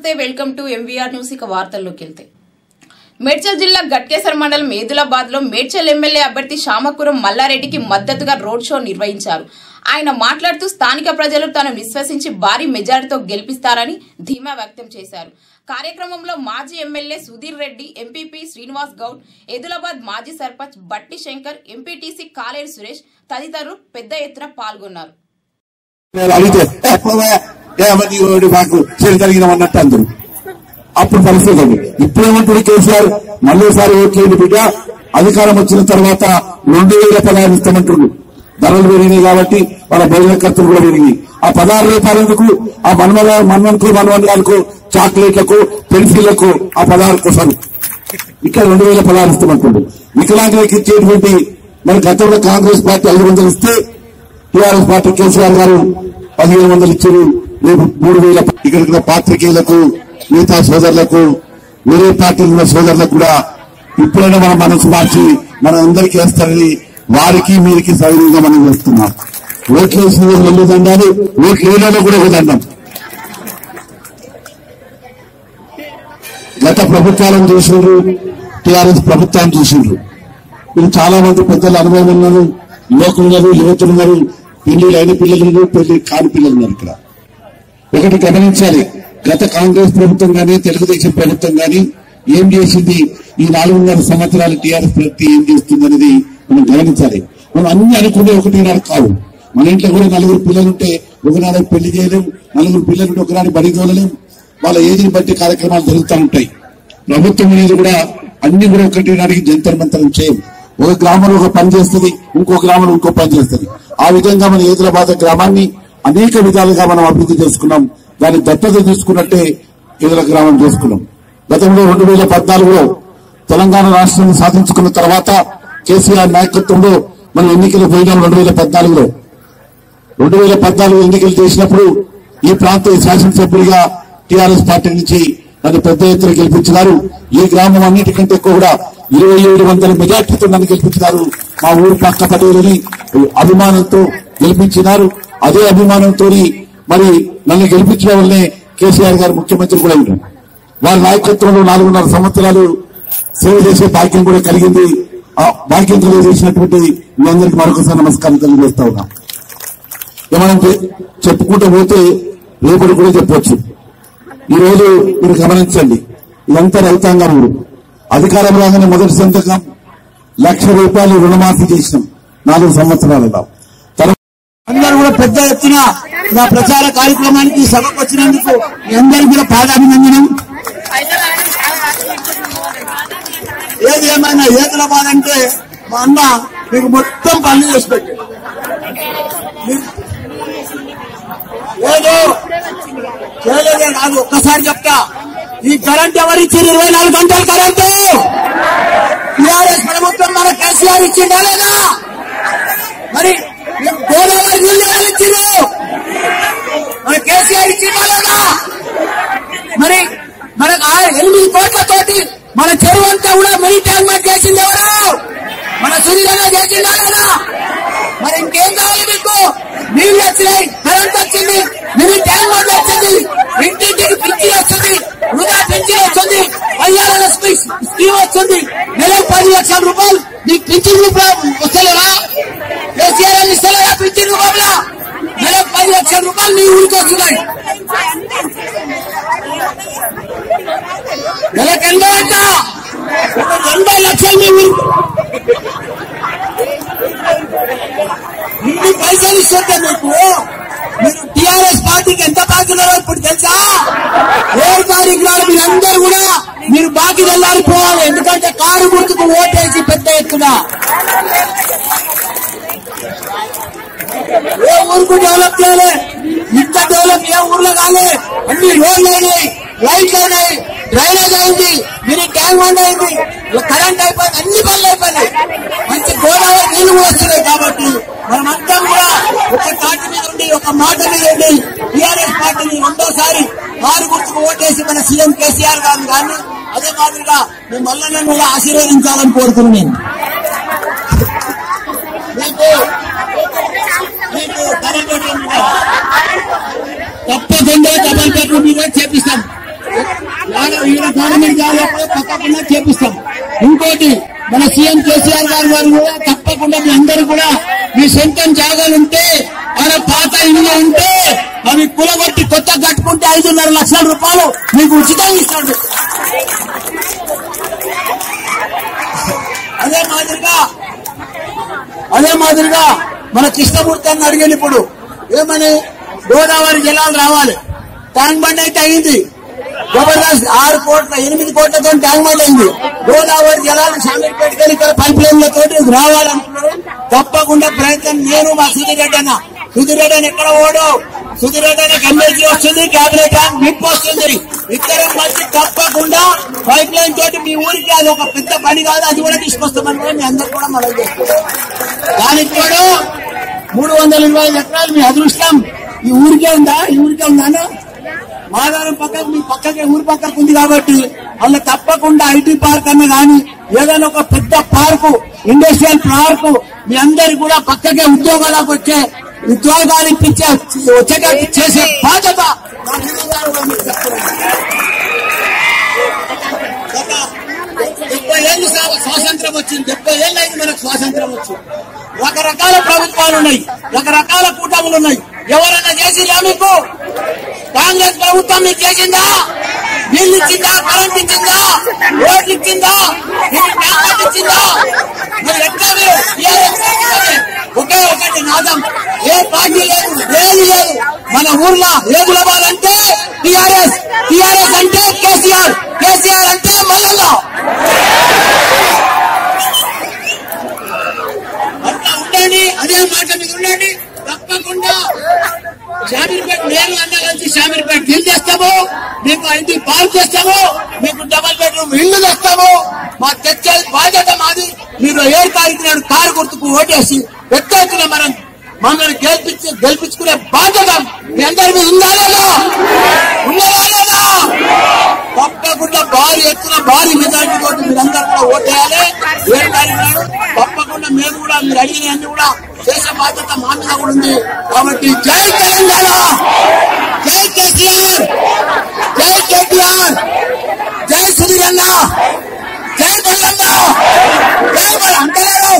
నమస్తే welcome to MVR news ఇక వార్తల్లోకి వెళ్తే మేడ్చల్ జిల్లా గట్కేసర్ మండలం మేదులాబాద్ లో మేడ్చల్ ఎమ్మెల్యే అభ్యర్థి శామపురం మల్లారెడ్డికి మద్దతుగా రోడ్ షో నిర్వహించారు ఆయన మాట్లాడుతూ స్థానిక ప్రజలు తను విశ్వసించి భారీ మెజారిటీతో గెలిపిస్తారని ధీమా వ్యక్తం చేశారు కార్యక్రమంలో మాజీ ఎమ్మెల్యే సుధీర్ రెడ్డి ఎంపీపీ శ్రీనివాస్ గౌడ్ ఎదులాబాద్ మాజీ సర్పంచ్ బట్టి శంకర్ ఎంపీటీసీ కాలేరు సురేష్ తదితరులు పెద్ద ఎత్తున పాల్గొన్నారు నేను అడిగితే ఎప్పుడే ఏమని ఓడి మాకు చెడు కలిగినమన్నట్టు అందరు అప్పుడు పరిస్థితి ఉంది ఇప్పుడేమంటాడు కేసీఆర్ మళ్ళీసారి ఓట్లేని బిడ్డ అధికారం వచ్చిన తర్వాత రెండు వేల పదహారు ఇస్తామంటుడు ధరలు పెరిగినాయి కాబట్టి వాళ్ళ భోజన ఖర్చులు కూడా పెరిగినాయి ఆ పదహారు రూపాయలకు ఆ మన్మల మన్మన్కు మన్మన్లకు చాక్లెట్లకు పెన్సిళ్లకు ఆ పదహారు కోసం ఇక్కడ రెండు వేల పదహారు ఇస్తామంటుండు వికలాంగులకు ఇచ్చేటువంటి మరి గతంలో కాంగ్రెస్ పార్టీ ఐదు వందలు ఇస్తే టీఆర్ఎస్ పార్టీ కేసీఆర్ గారు పదిహేను వందలు ఇచ్చారు రేపు మూడు వేల ఇక్కడ పాత్రికేయులకు మిగతా సోదరులకు వేరే పార్టీలు ఉన్న సోదరులకు కూడా ఇప్పుడైనా మన మనసు మార్చి మన అందరికీ వేస్తారని వారికి మీరికి సౌకర్యంగా మనం వేస్తున్నాం ఓట్లు వేసిన వాళ్ళు రెండు దండాలు ఓట్లు వేయడంలో కూడా ఒక దండం గత ప్రభుత్వాలను చూసిండ్రు టీఆర్ఎస్ ప్రభుత్వాన్ని చూసిండ్రు మీరు చాలా మంది పెద్దల అనుభవం ఉన్నారు యువకులు ఉన్నారు యువతులు ఉన్నారు పెళ్లి అయిన పిల్లలు ఉన్నారు పెళ్లి కాని పిల్లలు ఉన్నారు ఇక్కడ ఒకటి గమనించాలి గత కాంగ్రెస్ ప్రభుత్వం గానీ తెలుగుదేశం ప్రభుత్వం గానీ ఏం చేసింది ఈ నాలుగున్నర సంవత్సరాలు టీఆర్ఎస్ ప్రభుత్వం ఏం చేస్తుంది అనేది మనం గమనించాలి మనం అన్ని అనుకునే ఒకటి నాడు కావు మన ఇంట్లో కూడా నలుగురు పిల్లలుంటే ఒకనాడు పెళ్లి చేయలేం నలుగురు పిల్లలుంటే ఒకనాడు బడి తోలలేం వాళ్ళ ఏజ్ని బట్టి కార్యక్రమాలు జరుగుతూ ఉంటాయి ప్రభుత్వం అనేది కూడా అన్ని కూడా ఒకటి నాటికి జంతర్ మంతరం చేయం ఒక గ్రామంలో ఒక పని చేస్తుంది ఇంకో గ్రామంలో ఇంకో పని చేస్తుంది ఆ విధంగా మన ఏదులాబాద్ గ్రామాన్ని అనేక విధాలుగా మనం అభివృద్ధి చేసుకున్నాం దాన్ని దత్తత తీసుకున్నట్టే ఏదుల గ్రామం చేసుకున్నాం గతంలో రెండు వేల పద్నాలుగులో తెలంగాణ రాష్ట్రాన్ని సాధించుకున్న తర్వాత కేసీఆర్ నాయకత్వంలో మనం ఎన్నికలు పోయినాం రెండు వేల పద్నాలుగులో రెండు వేల పద్నాలుగు ఎన్నికలు చేసినప్పుడు ఈ ప్రాంత శాసనసభ్యుడిగా టీఆర్ఎస్ పార్టీ నుంచి నన్ను పెద్ద ఎత్తున గెలిపించినారు ఈ గ్రామం అన్నిటికంటే ఎక్కువ కూడా ఇరవై ఏడు వందల మెజార్టీతో నన్ను గెలిపించినారు మా ఊరు పక్క పటేలని అభిమానంతో గెలిపించినారు అదే అభిమానంతో మరి నన్ను గెలిపించడం వల్లనే కేసీఆర్ గారు ముఖ్యమంత్రి కూడా ఉంటారు వారి నాయకత్వంలో నాలుగున్నర సంవత్సరాలు సేవ చేసే భాగ్యం కూడా కలిగింది ఆ భాగ్యం తెలియజేసినటువంటి మీ అందరికీ మరొకసారి నమస్కారం తెలియజేస్తా ఉన్నాం ఇక మనం చె- చెప్పుకుంటూ పోతే రేపటి కూడా చెప్పొచ్చు ఈ రోజు మీరు గమనించండి ఇదంతా రైతాంగం ఊరు అధికారం రాగానే మొదటి సంతకం లక్ష రూపాయలు రుణమాఫీ చేసినాం నాలుగు సంవత్సరాలలో తర్వాత అందరూ కూడా పెద్ద ఎత్తున నా ప్రచార కార్యక్రమానికి సభకు వచ్చినందుకు మీ అందరికీ కూడా పాదాభినందనం ఏది ఏమైనా ఏదరాబాద్ అంటే మా అన్న మీకు మొత్తం పనులు చేసి పెట్టాడు మీ- ఏదో చేయలేదే కాదు ఒక్కసారి చెప్తా ఈ కరెంట్ ఎవరు ఇచ్చారు ఇరవై నాలుగు గంటల కరెంటు టీఆర్ఎస్ ప్రభుత్వం మన కేసీఆర్ ఇచ్చిందా లేదా మరి గోదావరి నీళ్ళు ఎవరు ఇచ్చిండ్రు మన కేసీఆర్ ఇచ్చిందా లేదా మరి మనకు ఆ ఎనిమిది కోట్లతోటి మన చెరువు అంతా కూడా మినీ ట్యాంక్ చేసింది ఎవరు మన సునీలన్న చేసిందా లేదా మరి ఇంకేం కావాలి మీకు నీళ్ళు వచ్చినాయి కరెంట్ వచ్చింది మినీ ట్యాంక్ బండ్ వచ్చింది ఇంటింటికి పింఛన్ వస్తుంది వృధా పింఛన్ వస్తుంది అయ్యాల స్కీమ్ వస్తుంది నెలకు పది లక్షల రూపాయలు నీకు పింఛన్ రూపాయలు వస్తలేవా కేసీఆర్ అని ఇస్తలేదా పింఛన్ రూపంలో నెలకు పది లక్షల రూపాయలు నీ ఊరికి వస్తున్నాయి నెలకు ఎనభై అంట ఒక ఎనభై లక్షలు మీ ఊరికి ఇన్ని పైసలు ఇస్తుంటే మీకు మీరు టిఆర్ఎస్ పార్టీకి ఎంత బాకీ ఉన్నారో ఇప్పుడు తెలుసా ఏడు తారీఖు నాడు మీరందరూ కూడా మీరు బాకీ వెళ్ళారిపోవాలి ఎందుకంటే కారు గుర్తుకు ఓటేసి పెద్ద ఎత్తున ఏ ఊరుకు డెవలప్ చేయాలి ఇంత డెవలప్ ఏ ఊర్లో కాలే అన్ని రోడ్లు అయినాయి లైట్లు అయినాయి డ్రైనేజ్ అయింది మినీ ట్యాంక్ బండ్ అయింది కరెంట్ అయిపోయింది అన్ని పనులు అయిపోయినాయి మంచి గోదావరి నీళ్లు కూడా వస్తున్నాయి కాబట్టి మనమంతా కూడా ఒక తాటి మీద ఉండి ఒక మాట మీద ఉండి టీఆర్ఎస్ పార్టీని రెండోసారి కారు గుర్తుకు ఓటేసి మన సీఎం కేసీఆర్ గారిని కానీ అదే మాదిరిగా మేము మల్లన్నను కూడా ఆశీర్వదించాలని కోరుతున్నాను మీకు మీకు డబల్ బెడ్రూమ్ మీద తప్పకుండా డబల్ బెడ్రూమ్ మీద చేపిస్తాం గవర్నమెంట్ జాబ్ ఎప్పుడో తప్పకుండా చేపిస్తాం ఇంకోటి మన సీఎం కేసీఆర్ గారు గారు కూడా తప్పకుండా మీ అందరూ కూడా మీ సొంతం జాగాలు ఉంటే మన పాత ఇల్లు ఉంటే అవి కులగొట్టి కొత్త కట్టుకుంటే ఐదున్నర లక్షల రూపాయలు మీకు ఉచితంగా ఇస్తాడు అదే మాదిరిగా అదే మాదిరిగా మన కృష్ణమూర్తి అని అడిగాను ఇప్పుడు ఏమని గోదావరి జలాలు రావాలి ట్యాంక్ బండ్ అయితే అయింది జబర్దస్త్ ఆరు కోట్ల ఎనిమిది కోట్లతో ట్యాంక్ బండ్ అయింది గోదావరి జలాలు శామీర్పేటకెళ్ళి ఇక్కడ పైప్ లైన్ల తోటి రావాలంటున్నారు తప్పకుండా ప్రయత్నం నేను మా సుధీరెడ్డి అన్న సుధీరెడ్డి అని ఎక్కడ ఓడు సుధీరెడ్డి అన్నకి ఎమ్మెల్సీ వస్తుంది క్యాబినెట్ విప్ వస్తుంది ఇద్దరం మంచి తప్పకుండా పైప్ లైన్ తోటి మీ ఊరికి అది ఒక పెద్ద పని కాదు అది కూడా తీసుకొస్తామని కూడా మీ అందరు కూడా మనం చేస్తున్నాం దానికి కూడా మూడు వందల ఇరవై ఐదు ఎకరాలు మీ అదృష్టం ఈ ఊరికే ఉందా ఈ ఊరికే ఉందా మాదారం పక్కకు మీ పక్కకే ఊరి పక్కకు ఉంది కాబట్టి వాళ్ళ తప్పకుండా ఐటీ పార్క్ అన్న కానీ ఏదైనా ఒక పెద్ద పార్కు ఇండస్ట్రియల్ పార్కు మీ అందరికి కూడా పక్కకే ఉద్యోగాలకు వచ్చే ఉద్యోగాలు ఇప్పించే వచ్చేటట్టు చేసే బాధ్యత మా నిరంతరం కూడా మీకు చెప్తున్నాను. గత డెబ్బై ఏళ్ళు స్వా- స్వాతంత్రం వచ్చింది డెబ్బై ఏళ్ళు అయింది మనకు స్వాతంత్రం వచ్చి రకరకాల ప్రభుత్వాలు ఉన్నాయి రకరకాల కూటములు ఉన్నాయి ఎవరన్నా చేసిందా మీకు కాంగ్రెస్ ప్రభుత్వం మీకు చేసిందా నీళ్ళు ఇచ్చిందా కరెంట్ ఇచ్చిందా రోడ్లు ఇచ్చిందా మీకు ట్యాంకర్లు ఇచ్చిందా మరి ఎట్లా మీరు TRS చేస్తున్నది? ఒకే ఒకటి నాదం ఏ పార్టీ లేదు ఏది లేదు మన ఊర్లో ఏ గులబాలంటే టిఆర్ఎస్ టిఆర్ఎస్ అంటే కేసీఆర్ కేసీఆర్ అంటే మల్లన్న అట్లా ఉండండి అదే మాట మీద ఉండండి తప్పకుండా షామీర్పేట నేను అన్న కలిసి షామీర్పేట ఇల్లు తెస్తాము మీకు ఐటీ పార్క్ చేస్తాము మీకు డబల్ బెడ్రూమ్ ఇల్లు తెస్తాము మా తెచ్చే బాధ్యత మాది మీరు ఏడు తారీఖు నాడు కారు గుర్తుకు ఓటేసి పెద్ద ఎత్తున మనం మమ్మల్ని గెలిపించి గెలిపించుకునే బాధ్యత మీ అందరి మీద ఉందా లేదా ఉన్నదా లేదా తప్పకుండా భారీ ఎత్తున భారీ మెజార్టీ తోటి మీరందరూ కూడా ఓటేయాలి ఏడు తారీఖు నాడు తప్పకుండా మేము కూడా మీరు అడిగిన అన్ని కూడా చేసే బాధ్యత మా మీద కూడా ఉంది కాబట్టి జై తెలంగాణ జై కేసీఆర్ జై కేటీఆర్ జై సుధీరన్న జై మల్లన్న జై మన అంటలేరు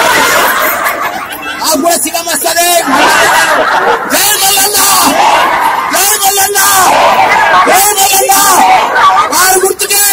నాకు కూడా సిగం వస్తుంది జై మల్లన్న జై మల్లన్న జై మల్లన్న వారు గుర్తుకే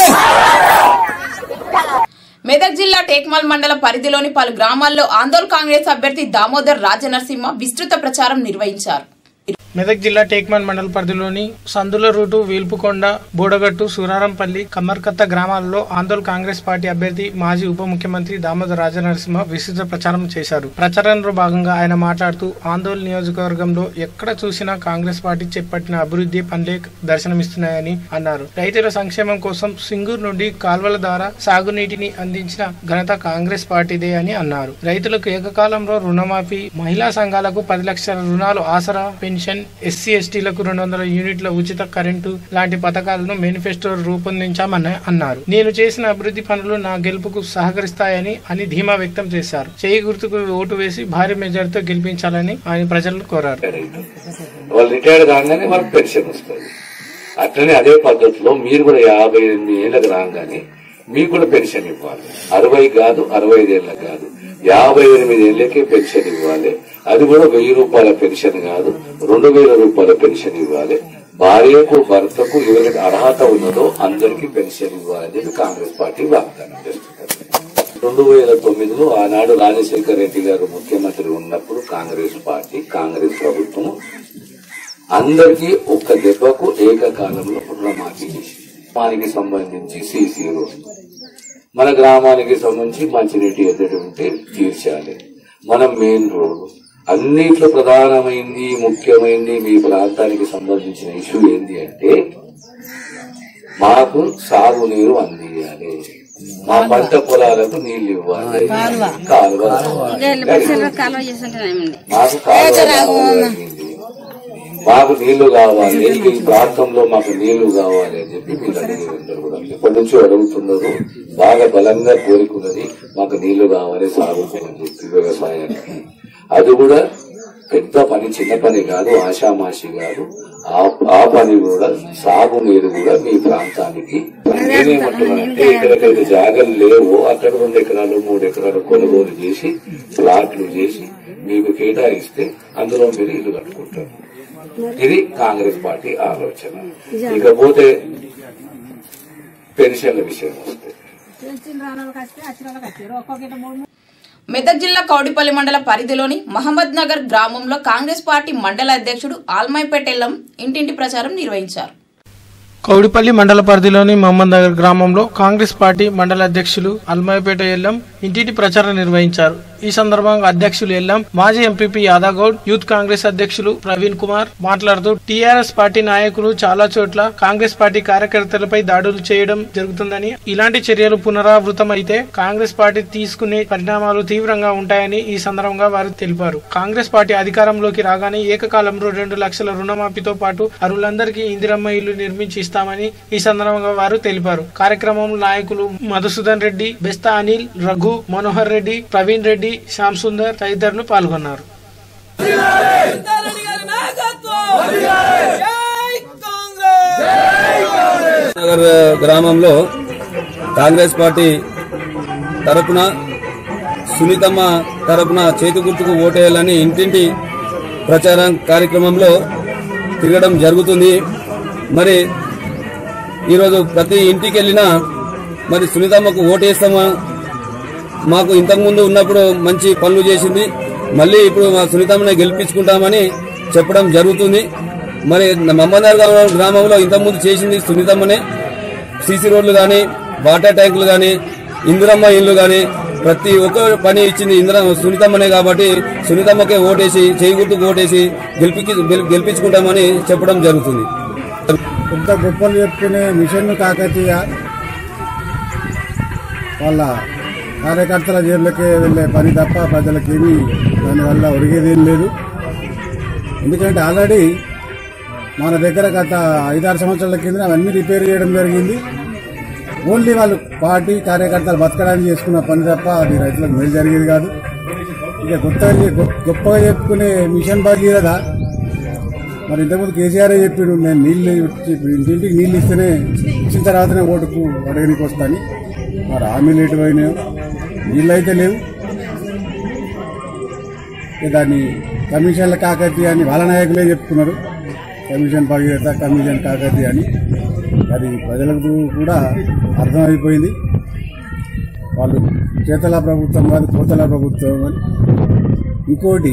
మెదక్ జిల్లా టేక్మాల్ మండల పరిధిలోని పలు గ్రామాల్లో ఆందోళన కాంగ్రెస్ అభ్యర్థి దామోదర్ రాజనరసింహ విస్తృత ప్రచారం నిర్వహించారు మెదక్ జిల్లా టేక్మాన్ మండల పరిధిలోని సందుల రూటు వీల్పుకొండ బోడగట్టు సూరారంపల్లి కమ్మర్కత్త గ్రామాల్లో ఆందోళన కాంగ్రెస్ పార్టీ అభ్యర్థి మాజీ ఉప ముఖ్యమంత్రి దామోదర రాజనరసింహ విస్తృత ప్రచారం చేశారు ప్రచారంలో భాగంగా ఆయన మాట్లాడుతూ ఆందోళన నియోజకవర్గంలో ఎక్కడ చూసినా కాంగ్రెస్ పార్టీ చేపట్టిన అభివృద్ధి పనులే దర్శనమిస్తున్నాయని అన్నారు రైతుల సంక్షేమం కోసం సింగూరు నుండి కాల్వల ద్వారా సాగునీటిని అందించిన ఘనత కాంగ్రెస్ పార్టీదే అని అన్నారు రైతులకు ఏకకాలంలో రుణమాఫీ మహిళా సంఘాలకు పది లక్షల రుణాలు ఆసరా పెన్షన్ ఎస్సీ ఎస్టీలకు రెండు వందల యూనిట్ల ఉచిత కరెంటు లాంటి పథకాలను మేనిఫెస్టో రూపొందించామని అన్నారు నేను చేసిన అభివృద్ధి పనులు నా గెలుపుకు సహకరిస్తాయని అని ధీమా వ్యక్తం చేశారు చేయి గుర్తుకు ఓటు వేసి భారీ మెజార్టీతో గెలిపించాలని ఆయన ప్రజలను కోరారు వాళ్ళు రిటైర్డ్ కాగానే వాళ్ళకి పెన్షన్ వస్తుంది అట్లనే అదే పద్ధతిలో మీరు కూడా యాభై ఎనిమిది ఏళ్ళకి రాగానే మీకు కూడా పెన్షన్ ఇవ్వాలి అరవై కాదు అరవై ఐదు ఏళ్ళకి కాదు యాభై ఎనిమిది ఏళ్ళకే పెన్షన్ ఇవ్వాలి అది కూడా వెయ్యి రూపాయల పెన్షన్ కాదు రెండు వేల రూపాయల పెన్షన్ ఇవ్వాలి భార్యకు భర్తకు ఎవరికి అర్హత ఉన్నదో అందరికీ పెన్షన్ ఇవ్వాలని చెప్పి కాంగ్రెస్ పార్టీ వాగ్దానం చేస్తున్నారు రెండు వేల తొమ్మిదిలో ఆనాడు రాజశేఖర రెడ్డి గారు ముఖ్యమంత్రి ఉన్నప్పుడు కాంగ్రెస్ పార్టీ కాంగ్రెస్ ప్రభుత్వం అందరికీ ఒక్క దెబ్బకు ఏకకాలంలో రుణమాఫీ చేసింది గ్రామానికి సంబంధించి సీసీ రోడ్లు మన గ్రామానికి సంబంధించి మంచినీటి ఎద్దడి ఉంటే తీర్చాలి మన మెయిన్ రోడ్డు అన్నిట్లో ప్రధానమైంది ముఖ్యమైనది మీ ప్రాంతానికి సంబంధించిన ఇష్యూ ఏంటి అంటే మాకు సాగునీరు అందియాలి మా పంట పొలాలకు నీళ్లు ఇవ్వాలి కాలువ కాలువ చేస్తుంటేనేమండి మాకు కాలువ కావాలి. మాకు నీళ్లు కావాలి ఈ ప్రాంతంలో మాకు నీళ్లు కావాలి అని చెప్పి మీరు అడిగేవారు కూడా ఎప్పటి నుంచో అడుగుతున్నారు బాగా బలంగా కోరుకున్నది మాకు నీళ్లు కావాలి సాగుకు అని చెప్పి వ్యవసాయానికి అది కూడా పెద్ద పని చిన్న పని కాదు ఆషామాషి కాదు ఆ ఆ పని కూడా సాగునీరు కూడా మీ ప్రాంతానికి నేనేమంటున్నానంటే ఎక్కడికైతే జాగలు లేవో అక్కడ రెండు ఎకరాలు మూడు ఎకరాలు కొనుగోలు చేసి ప్లాట్లు చేసి మీకు కేటాయిస్తే అందులో మీరు ఇల్లు కట్టుకుంటారు ఇది కాంగ్రెస్ పార్టీ ఆలోచన ఇకపోతే పెన్షన్ల విషయం వస్తే మెదక్ జిల్లా కౌడిపల్లి మండల పరిధిలోని మహమ్మద్ నగర్ గ్రామంలో కాంగ్రెస్ పార్టీ మండల అధ్యక్షుడు ఆల్మైపేట్ ఎల్లం ఇంటింటి ప్రచారం నిర్వహించారు కౌడిపల్లి మండల పరిధిలోని మహమ్మద్ నగర్ గ్రామంలో కాంగ్రెస్ పార్టీ మండల అధ్యక్షులు అల్మాయిపేట ఎల్లం ఇంటింటి ప్రచారం నిర్వహించారు ఈ సందర్భంగా అధ్యక్షులు ఎల్లం మాజీ ఎంపీపీ యాదగౌడ్ యూత్ కాంగ్రెస్ అధ్యక్షులు ప్రవీణ్ కుమార్ మాట్లాడుతూ టీఆర్ఎస్ పార్టీ నాయకులు చాలా చోట్ల కాంగ్రెస్ పార్టీ కార్యకర్తలపై దాడులు చేయడం జరుగుతుందని ఇలాంటి చర్యలు పునరావృతం అయితే కాంగ్రెస్ పార్టీ తీసుకునే పరిణామాలు తీవ్రంగా ఉంటాయని ఈ సందర్భంగా వారు తెలిపారు కాంగ్రెస్ పార్టీ అధికారంలోకి రాగానే ఏకకాలంలో రెండు లక్షల రుణమాఫీతో పాటు అరువులందరికీ ఇందిరమ్మ ఇల్లు నిర్మించి ఇస్తామని ఈ సందర్భంగా వారు తెలిపారు కార్యక్రమంలో నాయకులు మధుసూదన్ రెడ్డి బెస్తా అనిల్ రఘు మనోహర్ రెడ్డి ప్రవీణ్ రెడ్డి శ్యామ్ సుందర్ తదితరులు పాల్గొన్నారు నగర్ గ్రామంలో కాంగ్రెస్ పార్టీ తరపున సునీతమ్మ తరపున చేతి గుర్తుకు ఓటేయాలని ఇంటింటి ప్రచారం కార్యక్రమంలో తిరగడం జరుగుతుంది మరి ఈరోజు ప్రతి ఇంటికి వెళ్ళినా మరి సునీతమ్మకు ఓటేస్తామా మాకు ఇంతకుముందు ఉన్నప్పుడు మంచి పనులు చేసింది మళ్ళీ ఇప్పుడు మా సునీతమ్మని గెలిపించుకుంటామని చెప్పడం జరుగుతుంది మరి మమ్మనగర్ గ్రామంలో ఇంతకుముందు చేసింది సునీతమ్మనే సీసీ రోడ్లు కానీ వాటర్ ట్యాంకులు కానీ ఇందిరమ్మ ఇల్లు కానీ ప్రతి ఒక్క పని ఇచ్చింది ఇందిరా సునీతమ్మనే కాబట్టి సునీతమ్మకే ఓటేసి చేయి గుర్తుకు ఓటేసి గెలిపి గెలిపించుకుంటామని చెప్పడం జరుగుతుంది ఇంత గొప్పలు చెప్పుకునే మిషన్ కాకతీయ వాళ్ళ కార్యకర్తల జేబులకే వెళ్ళే పని తప్ప ప్రజలకి ఏమీ దానివల్ల ఒరిగేదేం లేదు ఎందుకంటే ఆల్రెడీ మన దగ్గర గత ఐదారు సంవత్సరాల కింద అవన్నీ రిపేర్ చేయడం జరిగింది ఓన్లీ వాళ్ళు పార్టీ కార్యకర్తలు బతకడానికి చేసుకున్న పని తప్ప అది రైతులకు మేలు జరిగేది కాదు ఇక కొత్తగా చె- గొప్పగా చెప్పుకునే మిషన్ భగీరథ మరి ఇంతకుముందు కేసీఆర్ చెప్పిండు నేను నీళ్లు ఇచ్చి- ఇంటింటికి నీళ్లు ఇస్తేనే ఇచ్చిన తర్వాతనే ఓటుకు అడగనికి వస్తాను మరి హామీలు ఎటు పోయినాయో నీళ్ళు అయితే లేవు ఇక దాన్ని కమిషన్ల కాకతీ అని వాళ్ళ నాయకులే చెప్పుకున్నారు కమిషన్ భగీరథ కమిషన్ కాకతీ అని అది ప్రజలకు కూడా అర్థమైపోయింది వాళ్ళు చేతల ప్రభుత్వం కాదు కోతల ప్రభుత్వం అని ఇంకోటి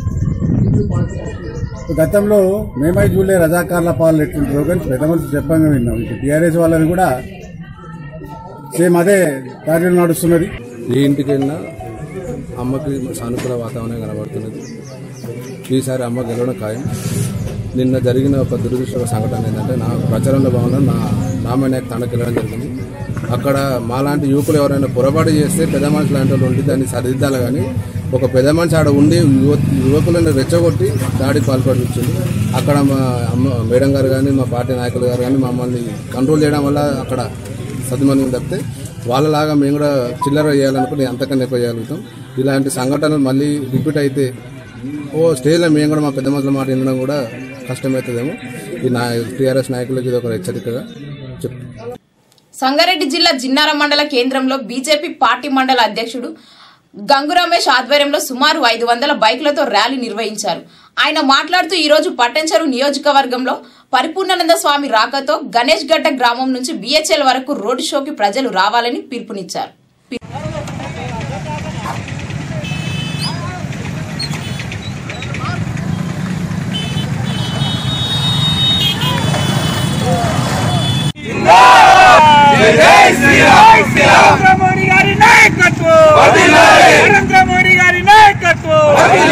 గతంలో మేమై చూడలే రజాకార్ల పాలు ఎట్టుంటారో కానీ పెద్ద మనుషులు చెప్పంగా విన్నాం ఇప్పుడు టీఆర్ఎస్ వాళ్ళని కూడా సేమ్ అదే దారిలో నడుస్తున్నది ఏ ఇంటికి వెళ్ళినా అమ్మకి సానుకూల వాతావరణం కనబడుతున్నది ఈసారి అమ్మ గెలవడం ఖాయం నిన్న జరిగిన ఒక దురదృష్ట సంఘటన ఏంటంటే నా ప్రచారంలో భాగంగా నా రామాయణ తండకి వెళ్ళడం జరిగింది అక్కడ మాలాంటి యువకులు ఎవరైనా పొరపాటు చేస్తే పెద్ద మనిషి లాంటి వాళ్ళు ఉండి దాన్ని సరిదిద్దాలి కానీ ఒక పెద్ద మనిషి ఆడ ఉండి యువ యువకులను రెచ్చగొట్టి దాడికి పాల్పడిపించింది అక్కడ మా అమ్మ మేడం గారు కానీ మా పార్టీ నాయకులు గారు కానీ మమ్మల్ని కంట్రోల్ చేయడం వల్ల అక్కడ సద్మనం తప్పితే వాళ్ళలాగా మేము కూడా చిల్లర చేయాలనుకుని అంతకన్నా ఎక్కువ చేయగలుగుతాం ఇలాంటి సంఘటనలు మళ్ళీ రిపీట్ అయితే ఓ స్టేజ్లో మేము కూడా మా పెద్ద మనుషుల మాట వినడం కూడా కష్టమవుతుందేమో ఈ నా టీఆర్ఎస్ నాయకులకి ఇది ఒక హెచ్చరికగా చెప్తాను సంగారెడ్డి జిల్లా జిన్నార మండల కేంద్రంలో బీజేపీ పార్టీ మండల అధ్యక్షుడు గంగు రమేష్ ఆధ్వర్యంలో సుమారు ఐదు వందల బైకులతో ర్యాలీ నిర్వహించారు ఆయన మాట్లాడుతూ ఈ రోజు పట్టంచెరు నియోజకవర్గంలో పరిపూర్ణానంద స్వామి రాకతో గణేష్ గడ్డ గ్రామం నుంచి బిహెచ్ఎల్ వరకు రోడ్డు షోకి ప్రజలు రావాలని పిలుపునిచ్చారు నరేంద్ర మోడీ గారి నాయకత్వం నరేంద్ర మోడీ గారి నాయకత్వం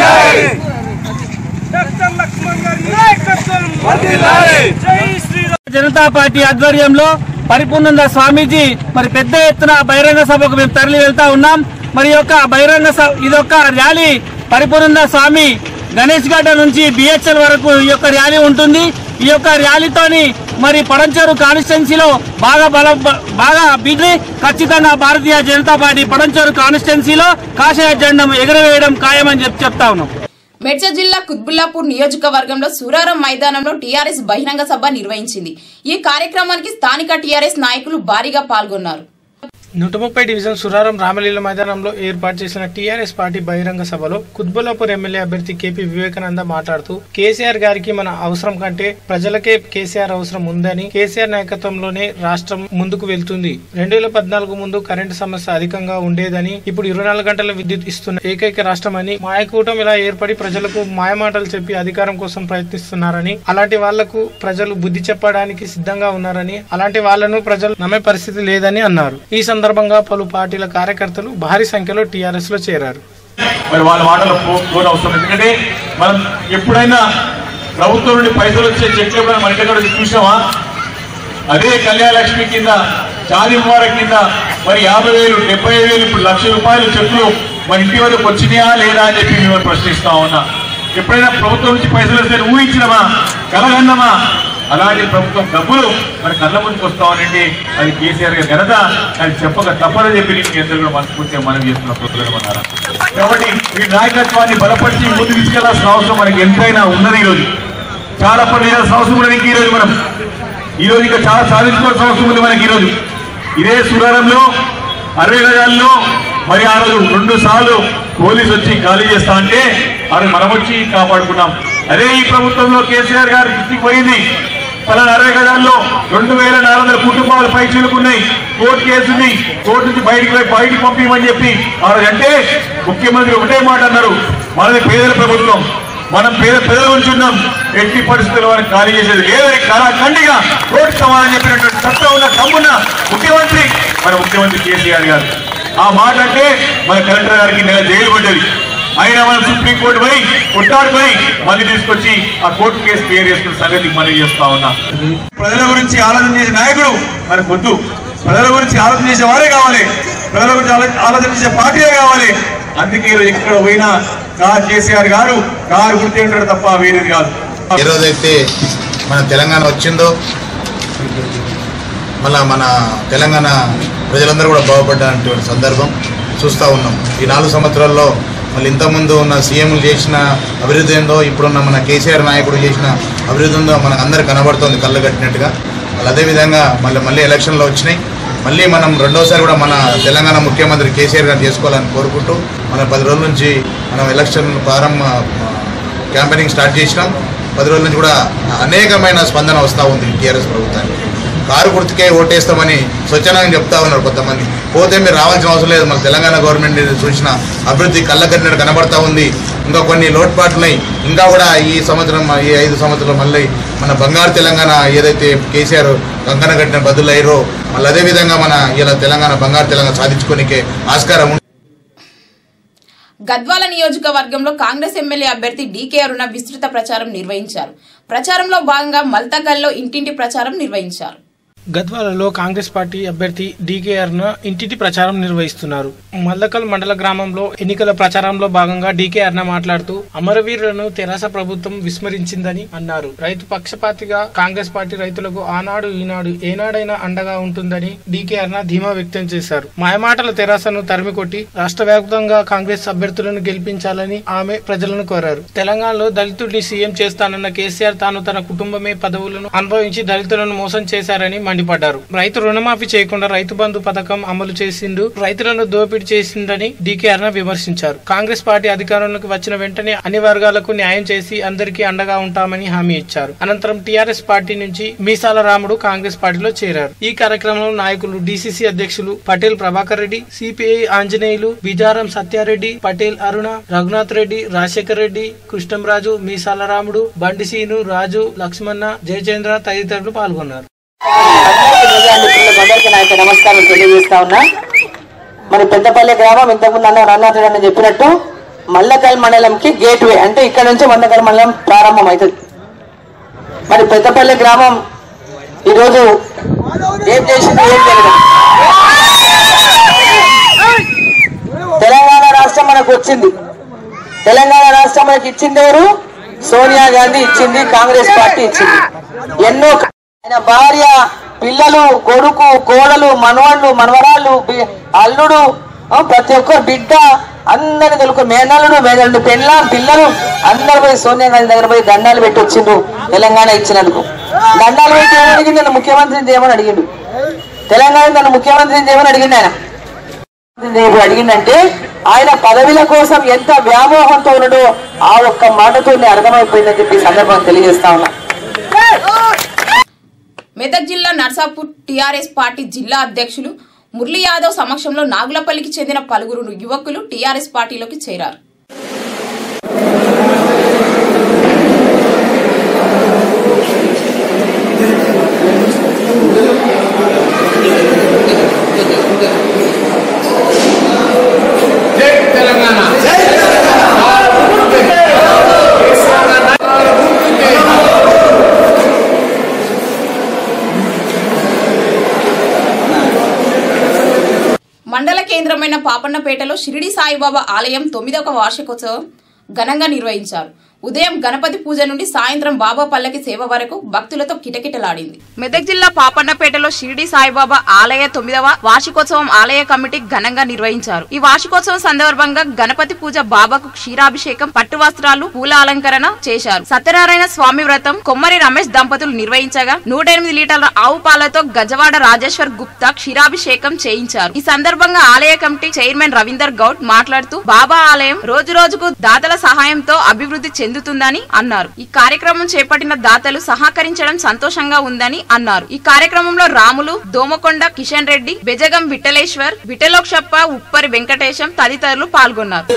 డాక్టర్ లక్ష్మణ్ గారి నాయకత్వం జై శ్రీరామ్ జనతా పార్టీ ఆధ్వర్యంలో పరిపూర్ణంద స్వామీజీ మరి పెద్ద ఎత్తున బహిరంగ సభకు మేము తరలి వెళ్తా ఉన్నాం మరి ఈ యొక్క బహిరంగ సభ ఇదొక ర్యాలీ పరిపూర్ణంద స్వామి గణేష్ గడ్డ నుంచి బిహెచ్ఎల్ వరకు ఈ యొక్క ర్యాలీ ఉంటుంది ఈ యొక్క ర్యాలీతోని మరి పడంచేరు కాన్స్టిట్యున్సీలో బాగా బల బాగా అభివృద్ధి ఖచ్చితంగా భారతీయ జనతా పార్టీ పడంచేరు కాన్స్టిట్యున్సీలో కాషాయ జెండం ఎగురవేయడం ఖాయమని చెప్పి చెప్తా ఉన్నాం మేడ్చల్ జిల్లా కుత్బుల్లాపూర్ నియోజకవర్గంలో సూరారం మైదానంలో టీఆర్ఎస్ బహిరంగ సభ నిర్వహించింది ఈ కార్యక్రమానికి స్థానిక టీఆర్ఎస్ నాయకులు భారీగా పాల్గొన్నారు నూట ముప్పై డివిజన్ సురారం రామలీల మైదానంలో ఏర్పాటు చేసిన టీఆర్ఎస్ పార్టీ బహిరంగ సభలో కుత్బుల్లాపూర్ ఎమ్మెల్యే అభ్యర్థి కేపీ వివేకానంద మాట్లాడుతూ కేసీఆర్ గారికి మన అవసరం కంటే ప్రజలకే కేసీఆర్ అవసరం ఉందని కేసీఆర్ నాయకత్వంలోనే రాష్ట్రం ముందుకు వెళ్తుంది రెండు వేల పద్నాలుగు ముందు కరెంటు సమస్య అధికంగా ఉండేదని ఇప్పుడు ఇరవై నాలుగు గంటల విద్యుత్ ఇస్తున్న ఏకైక రాష్ట్రం అని మాయకూటం ఇలా ఏర్పడి ప్రజలకు మాయమాటలు చెప్పి అధికారం కోసం ప్రయత్నిస్తున్నారని అలాంటి వాళ్లకు ప్రజలు బుద్ధి చెప్పడానికి సిద్ధంగా ఉన్నారని అలాంటి వాళ్లను ప్రజలు నమ్మే పరిస్థితి లేదని అన్నారు ఈ సందర్భంగా పలు పార్టీల కార్యకర్తలు భారీ సంఖ్యలో టీఆర్ఎస్ లో చేరారు మరి వాళ్ళ మాటలు పోని అవసరం లేదు. ఎందుకంటే మనం ఎప్పుడైనా ప్రభుత్వం నుండి పైసలు వచ్చే చెట్లు ఎప్పుడైనా మన ఇంటి దగ్గర చూసామా అదే కళ్యాణ లక్ష్మి కింద చాది ముబారక్ కింద మరి యాభై వేలు డెబ్బై వేలు ఇప్పుడు లక్ష రూపాయలు చెట్లు మన ఇంటి వరకు వచ్చినాయా లేదా అని చెప్పి మిమ్మల్ని ప్రశ్నిస్తా ఉన్నా ఎప్పుడైనా ప్రభుత్వం నుంచి పైసలు వస్తే ఊహించినమా కలగన్నమా అలాంటి ప్రభుత్వం డబ్బులు మన కళ్ళ ముందుకు వస్తా ఉండండి అది కేసీఆర్ గారి ఘనత అది చెప్పక తప్పదని చెప్పి నేను మీ అందరూ కూడా మనస్ఫూర్తిగా మనం చేస్తున్న ప్రజలమన్నారా కాబట్టి ఈ నాయకత్వాన్ని బలపరిచి ముందుకు తీసుకెళ్లాల్సిన అవసరం మనకి ఎంతైనా ఉన్నది ఈరోజు చాలా పని చేయాల్సిన అవసరం ఉన్నది ఇంక ఈరోజు మనం ఈ రోజు ఇంకా చాలా సాధించుకోవాల్సిన అవసరం ఉంది మనకి ఈరోజు ఇదే సురారంలో అరవై గజాల్లో మరి ఆ రోజు రెండు సార్లు పోలీసు వచ్చి ఖాళీ చేస్తా అంటే అది మనం వచ్చి కాపాడుకున్నాం అదే ఈ ప్రభుత్వంలో కేసీఆర్ గారు దృష్టికి పోయింది పలానా అరవై గజాల్లో రెండు వేల నాలుగు వందల కుటుంబాలు పై చిలుకున్నాయి కోర్టు కేసుని కోర్టు నుంచి బయటికి పోయి బయటికి పంపించమని చెప్పి ఆ రోజు అంటే ముఖ్యమంత్రి ఒకటే మాట అన్నారు మనది పేదల ప్రభుత్వం మనం పేద ప్రజల గురించి ఉన్నాం ఎట్టి పరిస్థితుల్లో వారిని ఖాళీ చేసేది లేదని కళాఖండిగా కోర్టు సమాధానం చెప్పినటువంటి సత్తా ఉన్న తమ్మున్న ముఖ్యమంత్రి మన ముఖ్యమంత్రి కేసీఆర్ గారు ఆ మాట అంటే మన కలెక్టర్ గారికి నెల జైలు పడ్డది అయినా మనం సుప్రీంకోర్టు పోయి కొట్టాడుకొని మళ్ళీ తీసుకొచ్చి ఆ కోర్టు కేసు క్లియర్ చేసుకున్న సంగతి మనం చేస్తా ఉన్నా ప్రజల గురించి ఆలోచన చేసే నాయకుడు మనకు వద్దు ప్రజల గురించి ఆలోచన చేసే వారే కావాలి ప్రజల గురించి ఆలో- ఆలోచన చేసే పార్టీయే కావాలి అందుకే ఈరోజు ఎక్కడ పోయినా కా కేసీఆర్ గారు కారు గుర్తు ఉంటాడు తప్ప వేరేది కాదు ఏ రోజైతే మన తెలంగాణ వచ్చిందో మళ్ళా మన తెలంగాణ ప్రజలందరూ కూడా బాగుపడ్డటువంటి సందర్భం చూస్తూ ఉన్నాం ఈ నాలుగు సంవత్సరాల్లో మళ్ళీ ఇంతకుముందు ఉన్న సీఎంలు చేసిన అభివృద్ధి ఏందో ఇప్పుడున్న మన కేసీఆర్ నాయకుడు చేసిన అభివృద్ధి ఉందో మనకు అందరికి కనబడుతోంది కళ్ళు కట్టినట్టుగా మళ్ళీ అదేవిధంగా మళ్ళీ మళ్ళీ ఎలక్షన్లు వచ్చినాయి మళ్ళీ మనం రెండోసారి కూడా మన తెలంగాణ ముఖ్యమంత్రి కేసీఆర్ గారు చేసుకోవాలని కోరుకుంటూ మన పది రోజుల నుంచి మనం ఎలక్షన్ ప్రారంభ క్యాంపెయినింగ్ స్టార్ట్ చేసినాం పది రోజుల నుంచి కూడా అనేకమైన స్పందన వస్తూ ఉంది టీఆర్ఎస్ ప్రభుత్వానికి కారు గుర్తుకే ఓటేస్తామని స్వచ్ఛందంగా చెప్తా ఉన్నారు కొంతమంది పోతే మీరు రావాల్సిన అవసరం లేదు మన తెలంగాణ గవర్నమెంట్ చూసిన అభివృద్ధి కళ్ళకట్టినట్టు కనబడతా ఉంది ఇంకా కొన్ని లోటుపాట్లున్నాయి ఇంకా కూడా ఈ సంవత్సరం ఈ ఐదు సంవత్సరాలు మళ్ళీ మన బంగారు తెలంగాణ ఏదైతే కేసీఆర్ కంకణ కట్టిన బదులు అయ్యారో మళ్ళీ అదేవిధంగా మన ఇలా తెలంగాణ బంగారు తెలంగాణ సాధించుకోనికే ఆస్కారం ఉంది గద్వాల నియోజకవర్గంలో కాంగ్రెస్ ఎమ్మెల్యే అభ్యర్థి డీకే అరుణ విస్తృత ప్రచారం నిర్వహించారు ప్రచారంలో భాగంగా మల్తగల్లో ఇంటింటి ప్రచారం నిర్వహించారు గద్వాలలో కాంగ్రెస్ పార్టీ అభ్యర్థి డీకేఆర్ ను ఇంటింటి ప్రచారం నిర్వహిస్తున్నారు మల్లకల్ మండల గ్రామంలో ఎన్నికల ప్రచారంలో భాగంగా డీకేఆర్ మాట్లాడుతూ అమరవీరులను తెరాస ప్రభుత్వం విస్మరించిందని అన్నారు రైతు పక్షపాతిగా కాంగ్రెస్ పార్టీ రైతులకు ఆనాడు ఈనాడు ఏనాడైనా అండగా ఉంటుందని డీకేఆర్ ధీమా వ్యక్తం చేశారు మాయమాటల తెరాసను తరిమికొట్టి రాష్ట్ర వ్యాప్తంగా కాంగ్రెస్ అభ్యర్థులను గెలిపించాలని ఆమె ప్రజలను కోరారు తెలంగాణలో దళితుడిని సీఎం చేస్తానన్న కేసీఆర్ తాను తన కుటుంబమే పదవులను అనుభవించి దళితులను మోసం చేశారని మండిపడ్డారు రైతు రుణమాఫీ చేయకుండా రైతు బంధు పథకం అమలు చేసిండు రైతులను దోపిడీ చేసిందని డీకేఆర్ విమర్శించారు కాంగ్రెస్ పార్టీ అధికారంలోకి వచ్చిన వెంటనే అన్ని వర్గాలకు న్యాయం చేసి అందరికీ అండగా ఉంటామని హామీ ఇచ్చారు అనంతరం టీఆర్ఎస్ పార్టీ నుంచి మీసాల రాముడు కాంగ్రెస్ పార్టీలో చేరారు ఈ కార్యక్రమంలో నాయకులు డీసీసీ అధ్యక్షులు పటేల్ ప్రభాకర్ రెడ్డి సిపిఐ ఆంజనేయులు బిజారం సత్యారెడ్డి పటేల్ అరుణ రఘునాథ్ రెడ్డి రాజశేఖర్ రెడ్డి కృష్ణంరాజు మీసాల రాముడు బండిసీను రాజు లక్ష్మణ జయచంద్ర తదితరులు పాల్గొన్నారు అందరికీ నా యొక్క నమస్కారం తెలియజేస్తా ఉన్నా మరి పెద్దపల్లి గ్రామం ఇంతకుముందు అన్న రన్నాథుడు అని చెప్పినట్టు మల్లకల్ మండలంకి గేట్ వే అంటే ఇక్కడ నుంచి మల్లకల్ మండలం ప్రారంభం అవుతుంది మరి పెద్దపల్లి గ్రామం ఈరోజు ఏం చేసింది ఏం తెలియదు తెలంగాణ రాష్ట్రం మనకు వచ్చింది తెలంగాణ రాష్ట్రం మనకి ఇచ్చింది ఎవరు సోనియా గాంధీ ఇచ్చింది కాంగ్రెస్ పార్టీ ఇచ్చింది ఎన్నో ఆయన భార్య పిల్లలు కొడుకు కోడలు మనవాళ్ళు మనవరాళ్ళు బి- అల్లుడు ఆ, ప్రతి ఒక్కరు బిడ్డ అందరిని తెలుగు మేనల్లుడు మేనల్లుడు పెళ్ళ పిల్లలు అందరు పోయి సోనియా గాంధీ దగ్గర పోయి దండాలు పెట్టి వచ్చిండ్రు తెలంగాణ ఇచ్చినందుకు దండాలు పెట్టి ఏమని అడిగిండు నన్ను ముఖ్యమంత్రిని చేయమని అడిగిండు తెలంగాణ నన్ను ముఖ్యమంత్రిని చేయమని అడిగిండు ఆయన ఇప్పుడు అడిగిందంటే ఆయన పదవిల కోసం ఎంత వ్యామోహంతో ఉన్నాడో ఆ ఒక్క మాటతో అర్థమైపోయిందని చెప్పి ఈ సందర్భం తెలియజేస్తా ఉన్నా మెదక్ జిల్లా నర్సాపూర్ టీఆర్ఎస్ పార్టీ జిల్లా అధ్యక్షులు మురళీ యాదవ్ సమక్షంలో నాగులపల్లికి చెందిన పలువురు యువకులు టీఆర్ఎస్ పార్టీలోకి చేరారు మండల కేంద్రమైన పాపన్నపేటలో షిరిడి సాయిబాబా ఆలయం తొమ్మిదవ వార్షికోత్సవం ఘనంగా నిర్వహించారు ఉదయం గణపతి పూజ నుండి సాయంత్రం బాబా పల్లకి సేవ వరకు భక్తులతో కిటకిటలాడింది మెదక్ జిల్లా పాపన్నపేటలో షిరిడి సాయిబాబా ఆలయ తొమ్మిదవ వార్షికోత్సవం ఆలయ కమిటీ ఘనంగా నిర్వహించారు ఈ వార్షికోత్సవం సందర్భంగా గణపతి పూజ బాబాకు క్షీరాభిషేకం పట్టు వస్త్రాలు పూల అలంకరణ చేశారు సత్యనారాయణ స్వామి వ్రతం కొమ్మరి రమేష్ దంపతులు నిర్వహించగా నూట ఎనిమిది లీటర్ల ఆవు పాలతో గజవాడ రాజేశ్వర్ గుప్తా క్షీరాభిషేకం చేయించారు ఈ సందర్భంగా ఆలయ కమిటీ చైర్మన్ రవీందర్ గౌడ్ మాట్లాడుతూ బాబా ఆలయం రోజు రోజుకు దాతల సహాయంతో అభివృద్ధి చెందుతుందని అన్నారు ఈ కార్యక్రమం చేపట్టిన దాతలు సహకరించడం సంతోషంగా ఉందని అన్నారు ఈ కార్యక్రమంలో రాములు దోమకొండ కిషన్ రెడ్డి బెజగం విఠలేశ్వర్ విఠలోక్షప్ప ఉప్పరి వెంకటేశం తదితరులు పాల్గొన్నారు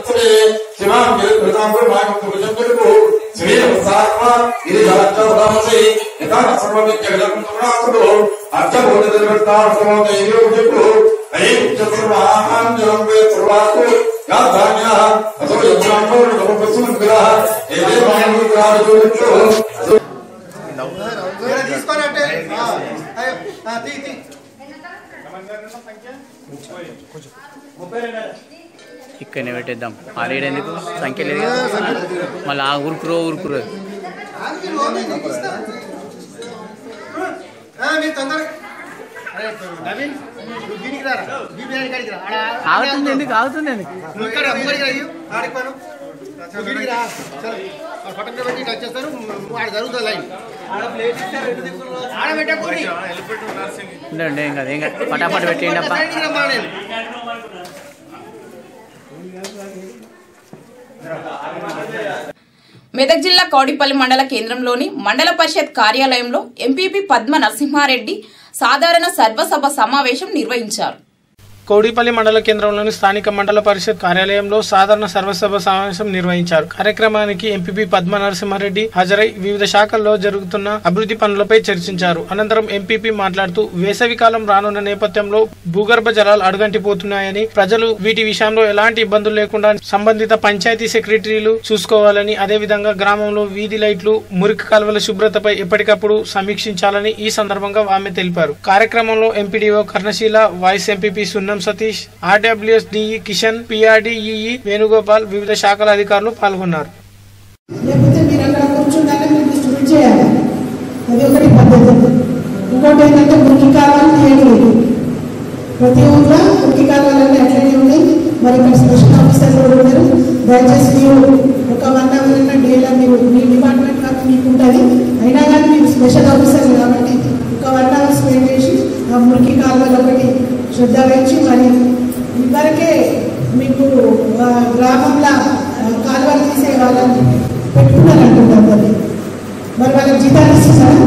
ఇక్కడనే పెట్టేద్దాం ఆరేడు ఎందుకు సంఖ్య లేదు కదా మళ్ళీ ఆ ఊరుకురో ఊరుకురో ఆగుతుంది ఎందుకు ఆగుతుంది ఎందుకు ఉండండి ఏం కాదు ఏం కాదు పటాపట పెట్టేయండి అప్ప మెదక్ జిల్లా కౌడిపల్లి మండల కేంద్రంలోని మండల పరిషత్ కార్యాలయంలో ఎంపీపీ పద్మ నరసింహారెడ్డి సాధారణ సర్వసభ సమావేశం నిర్వహించారు కౌడిపల్లి మండల కేంద్రంలోని స్థానిక మండల పరిషత్ కార్యాలయంలో సాధారణ సర్వసభ సమావేశం నిర్వహించారు కార్యక్రమానికి ఎంపీపీ పద్మ నరసింహారెడ్డి హాజరై వివిధ శాఖల్లో జరుగుతున్న అభివృద్ధి పనులపై చర్చించారు అనంతరం ఎంపీపీ మాట్లాడుతూ వేసవికాలం రానున్న నేపథ్యంలో భూగర్భ జలాలు అడుగంటిపోతున్నాయని ప్రజలు వీటి విషయంలో ఎలాంటి ఇబ్బందులు లేకుండా సంబంధిత పంచాయతీ సెక్రటరీలు చూసుకోవాలని అదేవిధంగా గ్రామంలో వీధి లైట్లు మురికి కాలువల శుభ్రతపై ఎప్పటికప్పుడు సమీక్షించాలని ఈ సందర్భంగా ఆమె తెలిపారు కార్యక్రమంలో MPDO కర్ణశీల vice MPP Sunnam Satish RWS DE Kishan PRDEE Venugopal వివిధ శాఖల అధికారులు పాల్గొన్నారు లేకపోతే మీరు అక్కడ కూర్చుంటానే మీరు డిస్ట్రిబ్యూట్ చేయాలి అది ఒకటి పద్ధతి ఇంకోటి ఏంటంటే మురికి కాలువలు తీయలేదు ప్రతి ఊర్లో మురికి కాలువలన్నీ అట్లనే ఉన్నాయి మరి ఇక్కడ స్పెషల్ ఆఫీసర్లు కూడా ఉన్నారు దయచేసి మీరు ఒక వన్ అవర్ అయినా డేలో మీరు మీ డిపార్ట్మెంట్ వర్క్ మీకు ఉంటుంది అయినా కానీ మీరు స్పెషల్ ఆఫీసర్లు కాబట్టి ఒక వన్ అవర్ స్పెండ్ చేసి ఆ మురికి కాలువలు ఒకటి శ్రద్ధ వహించి మరి ఇదివరకే మీకు ఆ, గ్రామంలో ఆ, కాలువలు తీసే వాళ్ళని పెట్టుకున్నారంటున్నారు మరి మరి వాళ్ళకి జీతాలు ఇస్తున్నారా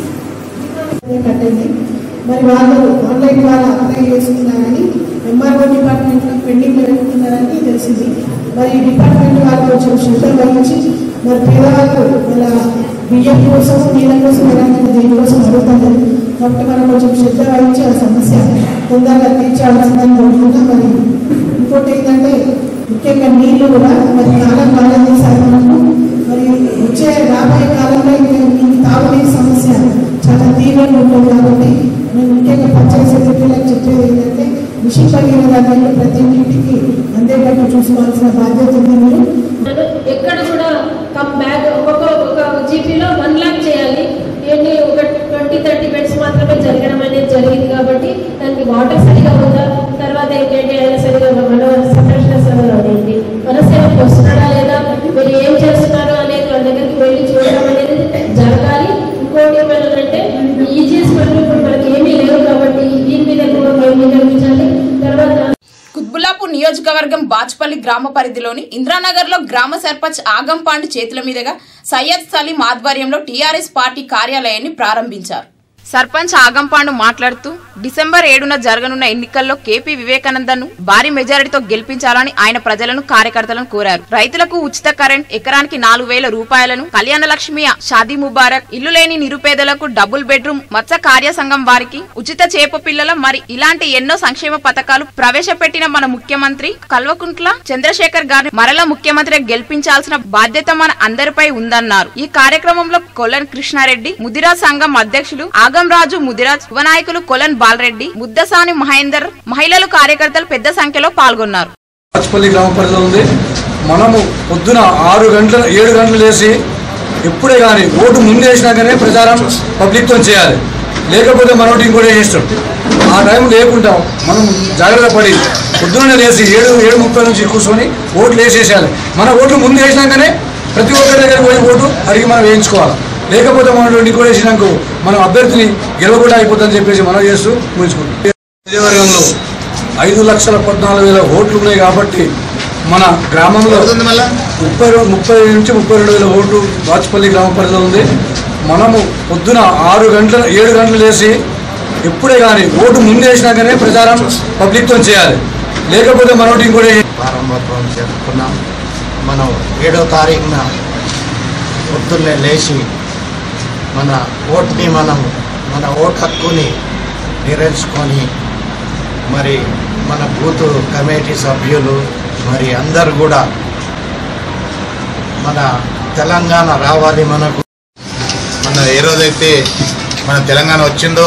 కట్టండి మరి వాళ్ళు ఆన్లైన్ ద్వారా అప్లై చేసుకున్నారని ఎంఆర్ఓ డిపార్ట్మెంట్లో పెండింగ్లో పెట్టుకున్నారని తెలిసింది మరి ఈ డిపార్ట్మెంట్ వాళ్ళు కొంచెం శ్రద్ధ వహించి మరి పేదవాళ్ళు వాళ్ళ బియ్యం కోసం నీళ్ళ కోసం ఎలాంటి దేనికోసం అడుగుతారు కాబట్టి మనం కొంచెం శ్రద్ధ వహించి ఆ సమస్య తొందరగా తీర్చాల్సిందని కోరుకుంటాం మరి ఇంకోటి ఏంటంటే ముఖ్యంగా నీళ్లు కూడా మరి కాలం కాలం చేశారు మనకు మరి వచ్చే రాబోయే కాలంలో ఇంకా ఈ తాగునీటి సమస్య చాలా తీవ్రంగా ఉంటుంది కాబట్టి నేను ముఖ్యంగా పంచాయతీ సెక్రటరీలకు చెప్పేది ఏంటంటే మిషన్ కలిగిన దాంట్లో ప్రతి ఇంటికి అందేటట్టు చూసుకోవాల్సిన బాధ్యత ఉంది మీరు ఎక్కడ కూడా కమ్ బ్యాగ్ ఒక్కొక్క ఒక జీపీలో వన్ ల్యాక్ చేయాలి ఏంటి ఒక ట్వంటీ థర్టీ బెడ్స్ మాత్రమే జరగడం అనేది జరిగింది కాబట్టి దానికి వాటర్ సరిగా ఉందా తర్వాత ఏంటంటే ఆయన సరిగా మన సంరక్షణ స- నియోజకవర్గం బాచ్పల్లి గ్రామ పరిధిలోని ఇంద్రానగర్ లో గ్రామ సర్పంచ్ ఆగంపాండు చేతుల మీదుగా సయ్యద్ సలీం ఆధ్వర్యంలో టీఆర్ఎస్ పార్టీ కార్యాలయాన్ని ప్రారంభించారు సర్పంచ్ ఆగంపాండు మాట్లాడుతూ డిసెంబర్ ఏడున జరగనున్న ఎన్నికల్లో కేపీ వివేకానందను భారీ మెజారిటీతో గెలిపించాలని ఆయన ప్రజలను కార్యకర్తలను కోరారు రైతులకు ఉచిత కరెంట్ ఎకరానికి నాలుగు వేల రూపాయలను కళ్యాణ లక్ష్మి షాదీ ముబారక్ ఇల్లు లేని నిరుపేదలకు డబుల్ బెడ్రూమ్ మత్స్య కార్య సంఘం వారికి ఉచిత చేప పిల్లల మరి ఇలాంటి ఎన్నో సంక్షేమ పథకాలు ప్రవేశపెట్టిన మన ముఖ్యమంత్రి కల్వకుంట్ల చంద్రశేఖర్ గారిని మరలా ముఖ్యమంత్రిగా గెలిపించాల్సిన బాధ్యత మన అందరిపై ఉందన్నారు ఈ కార్యక్రమంలో కొలన్ కృష్ణారెడ్డి ముదిరాజ్ సంఘం అధ్యక్షులు ఆగం రాజు ముదిరాజ్ యువ నాయకులు కొలన్ బాలరెడ్డి ముద్దసాని మహేందర్ మహిళలు కార్యకర్తలు పెద్ద సంఖ్యలో పాల్గొన్నారు రాజపల్లి గ్రామ పరిధిలో ఉంది మనము పొద్దున ఆరు గంటల ఏడు గంటలు లేచి ఎప్పుడే కానీ ఓటు ముందు వేసినాకనే ప్రచారం పబ్లిక్తో చేయాలి లేకపోతే మనోటి ఇంకోటి చేస్తాం ఆ టైం లేకుండా మనం జాగ్రత్త పడి పొద్దున్నే లేచి ఏడు ఏడు ముప్పై నుంచి కూర్చొని ఓట్లు వేసేసేయాలి మన ఓట్లు ముందు వేసినాకనే ప్రతి ఒక్కరి దగ్గర పోయి ఓటు అడిగి మనం వేయించుకోవాలి లేకపోతే మనం ఇంకోటి వేసినాక మనం అభ్యర్థిని గెలవకుండా అయిపోతుందని చెప్పేసి మనం చేస్తూ ముగించుకుంటాం నియోజకవర్గంలో ఐదు లక్షల పద్నాలుగు వేల ఓట్లు ఉన్నాయి కాబట్టి మన గ్రామంలో ముప్పై రెం- ముప్పై నుంచి ముప్పై రెండు వేల ఓట్లు వాచ్పల్లి గ్రామ పరిధిలో ఉంది మనము పొద్దున ఆరు గంటల ఏడు గంటలు లేచి ఎప్పుడే కానీ ఓటు ముందు వేసినాకనే ప్రచారం పబ్లిక్తో చేయాలి లేకపోతే మనోటి ఇంకోటి ప్రారంభోత్సవం జరుపుకున్నాం మనం ఏడో తారీఖున పొద్దున్నే లేచి మన ఓటుని మనం మన ఓటు హక్కుని నిర్వహించుకొని మరి మన బూత్ కమిటీ సభ్యులు మరి అందరు కూడా మన తెలంగాణ రావాలి మనకు మన ఏ రోజైతే మన తెలంగాణ వచ్చిందో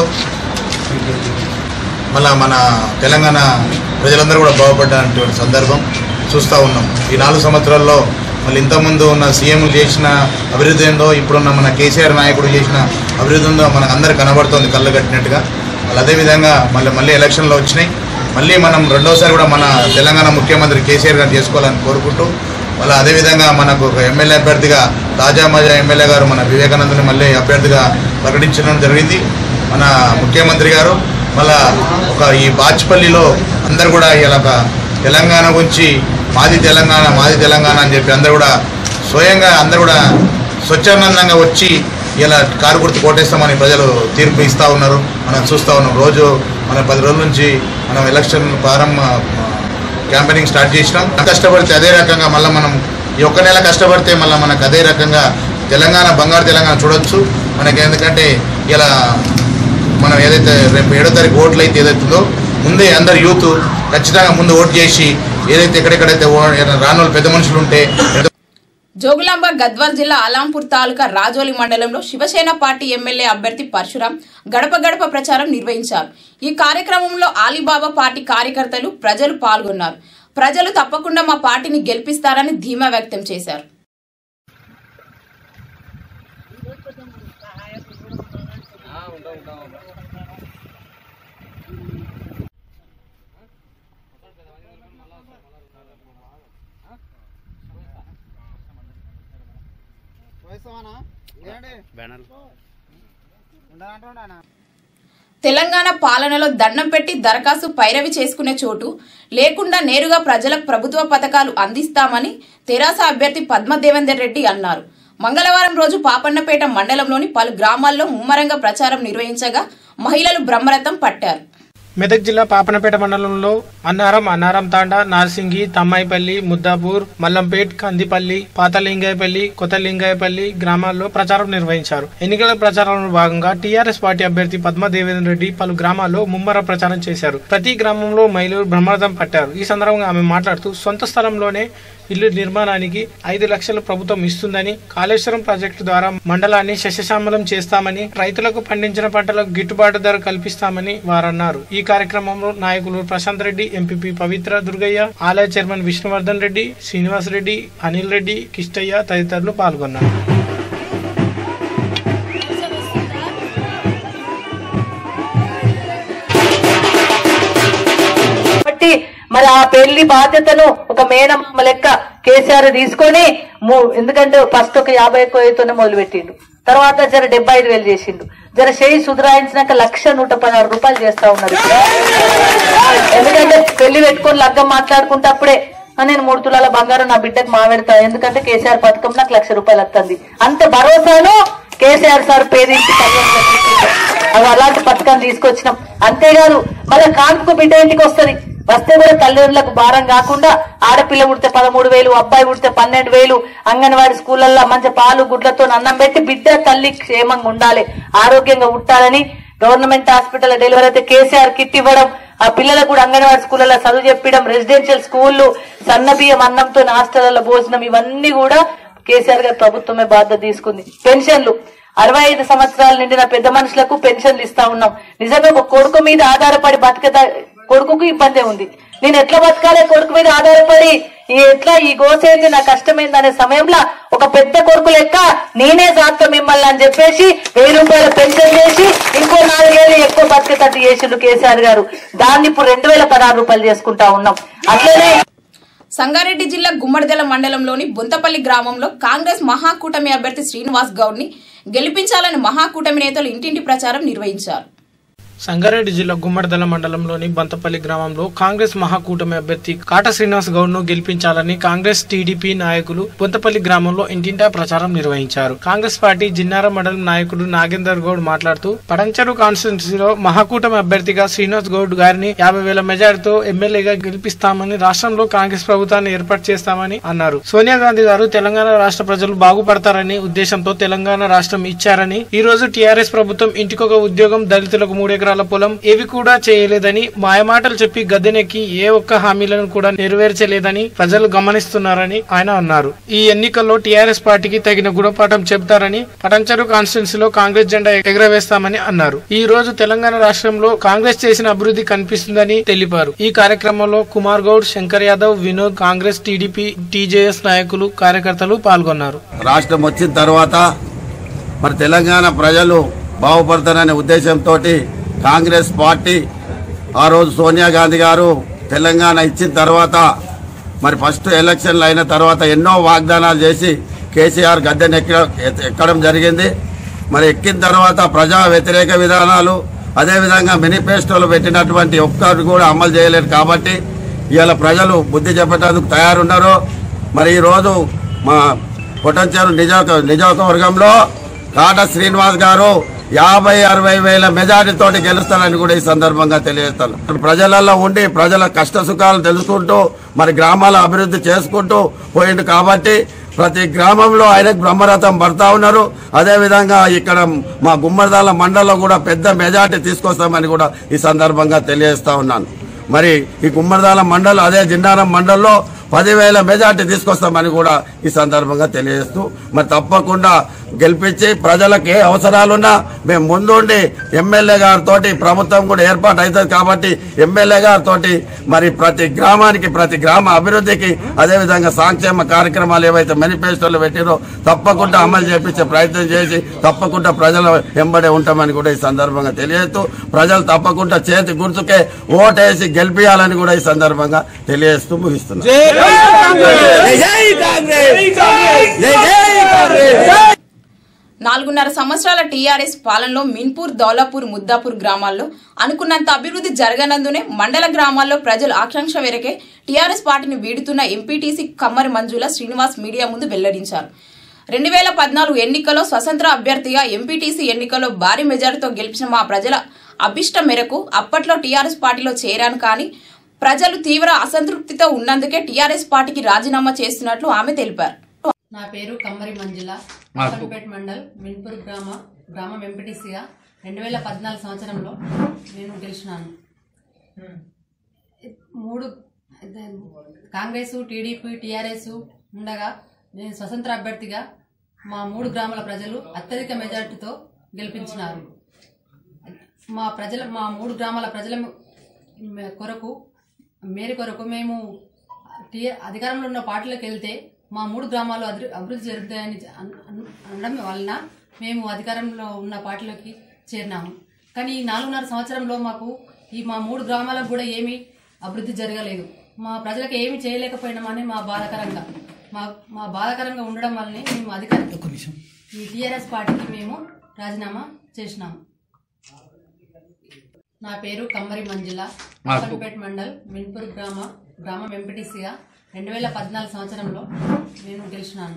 మళ్ళా మన తెలంగాణ ప్రజలందరూ కూడా బాగుపడ్డటువంటి సందర్భం చూస్తూ ఉన్నాం ఈ నాలుగు సంవత్సరాల్లో మళ్ళీ ఇంతకుముందు ఉన్న సీఎంలు చేసిన అభివృద్ధి ఏందో ఇప్పుడున్న మన కేసీఆర్ నాయకుడు చేసిన అభివృద్ధి ఉందో మనకు అందరు కనబడుతోంది కళ్ళు కట్టినట్టుగా మళ్ళీ అదేవిధంగా మళ్ళీ మళ్ళీ ఎలక్షన్లు వచ్చినాయి మళ్ళీ మనం రెండోసారి కూడా మన తెలంగాణ ముఖ్యమంత్రి కేసీఆర్ గారు చేసుకోవాలని కోరుకుంటూ మళ్ళీ అదేవిధంగా మనకు ఒక ఎమ్మెల్యే అభ్యర్థిగా తాజా మజా ఎమ్మెల్యే గారు మన వివేకానందని మళ్ళీ అభ్యర్థిగా ప్రకటించడం జరిగింది మన ముఖ్యమంత్రి గారు మళ్ళా ఒక ఈ బాచ్పల్లిలో అందరు కూడా ఇలా ఒక తెలంగాణ గురించి మాది తెలంగాణ మాది తెలంగాణ అని చెప్పి అందరు కూడా స్వయంగా అందరు కూడా స్వచ్ఛానందంగా వచ్చి ఇలా కారు గుర్తు కోటేస్తామని ప్రజలు తీర్పు ఇస్తూ ఉన్నారు మనం చూస్తూ ఉన్నాం రోజు మన పది రోజుల నుంచి మనం ఎలక్షన్ ప్రారంభ క్యాంపెయినింగ్ స్టార్ట్ చేసినాం కష్టపడితే అదే రకంగా మళ్ళీ మనం ఈ ఒక్క నెల కష్టపడితే మళ్ళీ మనకు అదే రకంగా తెలంగాణ బంగారు తెలంగాణ చూడొచ్చు మనకి ఎందుకంటే ఇలా మనం ఏదైతే రేపు ఏడో తారీఖు ఓట్లు అయితే ఏదైతుందో ముందే అందరు యూత్ ఖచ్చితంగా ముందు ఓటు చేసి ఏదైతే ఎక్కడెక్కడైతే ఓ- రానోళ్ళు పెద్ద మనుషులు ఉంటే జోగులాంబ గద్వాల్ జిల్లా అలాంపూర్ తాలూకా రాజోలి మండలంలో శివసేన పార్టీ ఎమ్మెల్యే అభ్యర్థి పరశురాం గడప గడప ప్రచారం నిర్వహించారు ఈ కార్యక్రమంలో ఆలీబాబా పార్టీ కార్యకర్తలు ప్రజలు పాల్గొన్నారు ప్రజలు తప్పకుండా మా పార్టీని గెలిపిస్తారని ధీమా వ్యక్తం చేశారు తెలంగాణ పాలనలో దండం పెట్టి దరఖాస్తు పైరవి చేసుకునే చోటు లేకుండా నేరుగా ప్రజలకు ప్రభుత్వ పథకాలు అందిస్తామని తెరాస అభ్యర్థి పద్మ దేవేందర్ రెడ్డి అన్నారు మంగళవారం రోజు పాపన్నపేట మండలంలోని పలు గ్రామాల్లో ముమ్మరంగా ప్రచారం నిర్వహించగా మహిళలు బ్రహ్మరథం పట్టారు మెదక్ జిల్లా పాపనపేట మండలంలో అన్నారం అన్నారం తాండా నార్సింగి తమ్మాయిపల్లి ముద్దాపూర్ మల్లంపేట్ కందిపల్లి పాతలింగాయపల్లి కొత్తలింగాయపల్లి గ్రామాల్లో ప్రచారం నిర్వహించారు ఎన్నికల ప్రచారంలో భాగంగా టీఆర్ఎస్ పార్టీ అభ్యర్థి పద్మ దేవేంద్ర రెడ్డి పలు గ్రామాల్లో ముమ్మర ప్రచారం చేశారు ప్రతి గ్రామంలో మహిళలు బ్రహ్మరథం పట్టారు ఈ సందర్భంగా ఆమె మాట్లాడుతూ సొంత స్థలంలోనే ఇల్లు నిర్మాణానికి ఐదు లక్షలు ప్రభుత్వం ఇస్తుందని కాళేశ్వరం ప్రాజెక్టు ద్వారా మండలాన్ని శస్యశ్యామలం చేస్తామని రైతులకు పండించిన పంటలకు గిట్టుబాటు ధర కల్పిస్తామని వారన్నారు ఈ కార్యక్రమంలో నాయకులు ప్రశాంత్ రెడ్డి ఎంపీపీ పవిత్ర దుర్గయ్య ఆలయ చైర్మన్ విష్ణువర్ధన్ రెడ్డి శ్రీనివాస్ రెడ్డి అనిల్ రెడ్డి కిష్టయ్య తదితరులు పాల్గొన్నారు కాబట్టి మరి ఆ పెళ్లి బాధ్యతను ఒక మేనమ్మ లెక్క కేసీఆర్ తీసుకొని ము- ఎందుకంటే ఫస్ట్ ఒక యాభై ఒక్క వేతోనే మొదలు పెట్టిండు తర్వాత జర డెబ్బై ఐదు వేలు చేసిండు జర చేయి సుధరాయించినాక లక్ష నూట పదహారు రూపాయలు చేస్తా ఉన్నారు ఇక్కడ. ఎందుకంటే పెళ్లి పెట్టుకొని లగ్గం మాట్లాడుకుంటే అప్పుడే "ఆ, నేను మూడు తులాల బంగారం నా బిడ్డకు మా పెడతా ఎందుకంటే కేసీఆర్ పథకం నాకు లక్ష రూపాయలు వస్తుంది అంత భరోసాను కేసీఆర్ సార్ పేదించి కళ్యాణ్ కట్టించిండు. అది అలాంటి పథకం తీసుకొచ్చినాం అంతేకాదు మళ్ళీ కాన్పుకు బిడ్డ ఇంటికి వస్తుంది వస్తే కూడా తల్లిదండ్రులకు భారం కాకుండా ఆడపిల్ల పుడితే పదమూడు వేలు అబ్బాయి పుడితే పన్నెండు వేలు అంగన్వాడి స్కూళ్ళల్లో మంచి పాలు గుడ్లతో అన్నం పెట్టి బిడ్డ తల్లి క్షేమంగా ఉండాలి ఆరోగ్యంగా ఉండాలని గవర్నమెంట్ హాస్పిటల్ డెలివరీ అయితే కేసీఆర్ కిట్ ఇవ్వడం ఆ పిల్లలకు కూడా అంగన్వాడి స్కూళ్ళలో చదువు చెప్పడం రెసిడెన్షియల్ స్కూళ్ళు సన్న బియ్యం అన్నంతో హాస్టళ్లలో భోజనం ఇవన్నీ కూడా కేసీఆర్ గారి ప్రభుత్వమే బాధ్యత తీసుకుంది పెన్షన్లు అరవై ఐదు సంవత్సరాలు నిండిన పెద్ద మనుషులకు పెన్షన్లు ఇస్తా ఉన్నాం నిజంగా ఒక కొడుకు మీద ఆధారపడి బతికే కొడుకుకు ఇబ్బందే ఉంది నేను ఎట్లా బతకాలి కొడుకు మీద ఆధారపడి ఈ ఎట్లా ఈ గోసేంది నా కష్టమైంది అనే సమయంలో ఒక పెద్ద కొడుకు లెక్క నేనే సాత్తా మిమ్మల్ని అని చెప్పేసి వెయ్యి రూపాయల పెన్షన్ చేసి ఇంకో నాలుగేళ్ళు ఎక్కువ బతికేటట్టు చేసిండు కేసీఆర్ గారు దాన్ని ఇప్పుడు రెండు వేల పదహారు రూపాయలు చేసుకుంటా ఉన్నాం అట్లనే సంగారెడ్డి జిల్లా గుమ్మడిదెల మండలంలోని బొంతపల్లి గ్రామంలో కాంగ్రెస్ మహాకూటమి అభ్యర్థి శ్రీనివాస్ గౌడ్ ని గెలిపించాలని మహాకూటమి నేతలు ఇంటింటి ప్రచారం నిర్వహించారు సంగారెడ్డి జిల్లా గుమ్మడిదల మండలంలోని బంతపల్లి గ్రామంలో కాంగ్రెస్ మహాకూటమి అభ్యర్థి కాట శ్రీనివాస్ గౌడ్ ను గెలిపించాలని కాంగ్రెస్ టీడీపీ నాయకులు బొంతపల్లి గ్రామంలో ఇంటింటా ప్రచారం నిర్వహించారు కాంగ్రెస్ పార్టీ జిన్నార మండలం నాయకుడు నాగేందర్ గౌడ్ మాట్లాడుతూ పడంచెరు కాన్స్టిట్యున్సీలో మహాకూటమి అభ్యర్థిగా శ్రీనివాస్ గౌడ్ గారిని యాభై వేల మెజార్టీతో ఎమ్మెల్యేగా గెలిపిస్తామని రాష్ట్రంలో కాంగ్రెస్ ప్రభుత్వాన్ని ఏర్పాటు చేస్తామని అన్నారు సోనియా గాంధీ గారు తెలంగాణ రాష్ట్ర ప్రజలు బాగుపడతారని ఉద్దేశంతో తెలంగాణ రాష్ట్రం ఇచ్చారని ఈ రోజు టీఆర్ఎస్ ప్రభుత్వం ఇంటికొక ఉద్యోగం దళితులకు మూడు ఎకరాల పొలం ఏవి కూడా చేయలేదని మాయమాటలు చెప్పి గద్దెనెక్కి ఏ ఒక్క హామీలను కూడా నెరవేర్చలేదని ప్రజలు గమనిస్తున్నారని ఆయన అన్నారు ఈ ఎన్నికల్లో టీఆర్ఎస్ పార్టీకి తగిన గుణపాఠం చెబుతారని పటంచెరు కాన్స్టిట్యున్సీలో కాంగ్రెస్ జెండా ఎగరవేస్తామని అన్నారు ఈ రోజు తెలంగాణ రాష్ట్రంలో కాంగ్రెస్ చేసిన అభివృద్ధి కనిపిస్తుందని తెలిపారు ఈ కార్యక్రమంలో Kumar Goud Shankar Yadav Vinod Congress TDP TJS నాయకులు కార్యకర్తలు పాల్గొన్నారు రాష్ట్రం వచ్చిన తర్వాత మరి తెలంగాణ ప్రజలు బాగుపడతారనే ఉద్దేశంతో కాంగ్రెస్ పార్టీ ఆ రోజు సోనియా గాంధీ గారు తెలంగాణ ఇచ్చిన తర్వాత మరి ఫస్ట్ ఎలక్షన్లు అయిన తర్వాత ఎన్నో వాగ్దానాలు చేసి కేసీఆర్ గద్దెను ఎక్క ఎక్కడం జరిగింది మరి ఎక్కిన తర్వాత ప్రజా వ్యతిరేక విధానాలు అదేవిధంగా మేనిఫెస్టోలో పెట్టినటువంటి ఒక్కటి కూడా అమలు చేయలేరు కాబట్టి ఇవాళ ప్రజలు బుద్ధి చెప్పేందుకు తయారున్నారు మరి ఈరోజు మా పొటంచేరు నిజాక నియోజకవర్గంలో కాట శ్రీనివాస్ గారు యాభై అరవై వేల మెజారిటీతోటి గెలుస్తానని కూడా ఈ సందర్భంగా తెలియజేస్తాను ప్రజలలో ఉండి ప్రజల కష్ట సుఖాలు తెలుసుకుంటూ మరి గ్రామాల అభివృద్ధి చేసుకుంటూ పోయిండు కాబట్టి ప్రతి గ్రామంలో ఆయనకు బ్రహ్మరథం పడతా ఉన్నారు అదేవిధంగా ఇక్కడ మా గుమ్మడిదాల మండలంలో కూడా పెద్ద మెజార్టీ తీసుకొస్తామని కూడా ఈ సందర్భంగా తెలియజేస్తా ఉన్నాను మరి ఈ గుమ్మడిదాల మండలం అదే జిండారం మండలంలో పదివేల మెజార్టీ తీసుకొస్తామని కూడా ఈ సందర్భంగా తెలియజేస్తూ మరి తప్పకుండా గెలిపించి ప్రజలకు ఏ అవసరాలున్నా మేము ముందుండి ఎమ్మెల్యే గారితో ప్రభుత్వం కూడా ఏర్పాటు అవుతుంది కాబట్టి ఎమ్మెల్యే గారితో మరి ప్రతి గ్రామానికి ప్రతి గ్రామ అభివృద్ధికి అదేవిధంగా సంక్షేమ కార్యక్రమాలు ఏవైతే మేనిఫెస్టోలు పెట్టిరో తప్పకుండా అమలు చేపించే ప్రయత్నం చేసి తప్పకుండా ప్రజల వెంబడే ఉంటామని కూడా ఈ సందర్భంగా తెలియజేస్తూ ప్రజలు తప్పకుండా చేతి గుర్తుకే ఓటేసి గెలిపించాలని కూడా ఈ సందర్భంగా తెలియజేస్తూ ముగిస్తున్నాను నాలుగున్నర సంవత్సరాల టీఆర్ఎస్ పాలనలో మిన్పూర్ దౌలాపూర్ ముద్దాపూర్ గ్రామాల్లో అనుకున్నంత అభివృద్ధి జరగనందునే మండల గ్రామాల్లో ప్రజలు ఆకాంక్ష మేరకే టీఆర్ఎస్ పార్టీని వీడుతున్న ఎంపీటీసీ కమ్మరి మంజుల శ్రీనివాస్ మీడియా ముందు వెల్లడించారు రెండు వేల పద్నాలుగు ఎన్నికల్లో స్వతంత్ర అభ్యర్థిగా ఎంపీటీసీ ఎన్నికల్లో భారీ మెజారిటీతో గెలిచిన మా ప్రజల అభిష్టం మేరకు అప్పట్లో టీఆర్ఎస్ పార్టీలో చేరాను కానీ ప్రజలు తీవ్ర అసంతృప్తితో ఉన్నందుకే టీఆర్ఎస్ పార్టీకి రాజీనామా చేస్తున్నట్లు ఆమె తెలిపారు నా పేరు కమ్మరి మంజుల మాకు- అప్పన్పేట మండల్ మిన్పూర్ గ్రామ గ్రామం ఎంపీటీసీగా రెండు వేల పద్నాలుగు సంవత్సరంలో నేను గెలిచినాను మూడు అదే, కాంగ్రెస్ టీడీపీ టీఆర్ఎస్ ఉండగా నేను స్వతంత్ర అభ్యర్థిగా మా మూడు గ్రామాల ప్రజలు అత్యధిక మెజార్టీతో గెలిపించినారు మా ప్రజల మా మూడు గ్రామాల ప్రజల మ- కొరకు మేరీ కొరకు మేము టీ అధికారంలో ఉన్న పార్టీలకు వెళ్తే మా మూడు గ్రామాలు అభివృ- అభివృద్ధి జరుగుతాయని అన్- అన్- అనడం వలన మేము అధికారంలో ఉన్న పార్టీలోకి చేరినాము కానీ ఈ నాలుగున్నర సంవత్సరంలో మాకు ఈ మా మూడు గ్రామాలకు కూడా ఏమీ అభివృద్ధి జరగలేదు మా ప్రజలకు ఏమీ చేయలేకపోయినామని మా బాధాకరంగా మా మా బాధాకరంగా ఉండడం వల్లనే మేము అధికారం ఈ టీఆర్ఎస్ పార్టీకి మేము రాజీనామా చేసినాము నా పేరు కమ్మరి మంజుల మాకు- అప్పన్పేట మండల్ మిన్పూర్ గ్రామ గ్రామం ఎంపీటీసీగా రెండు వేల పద్నాలుగు సంవత్సరంలో నేను గెలిచినాను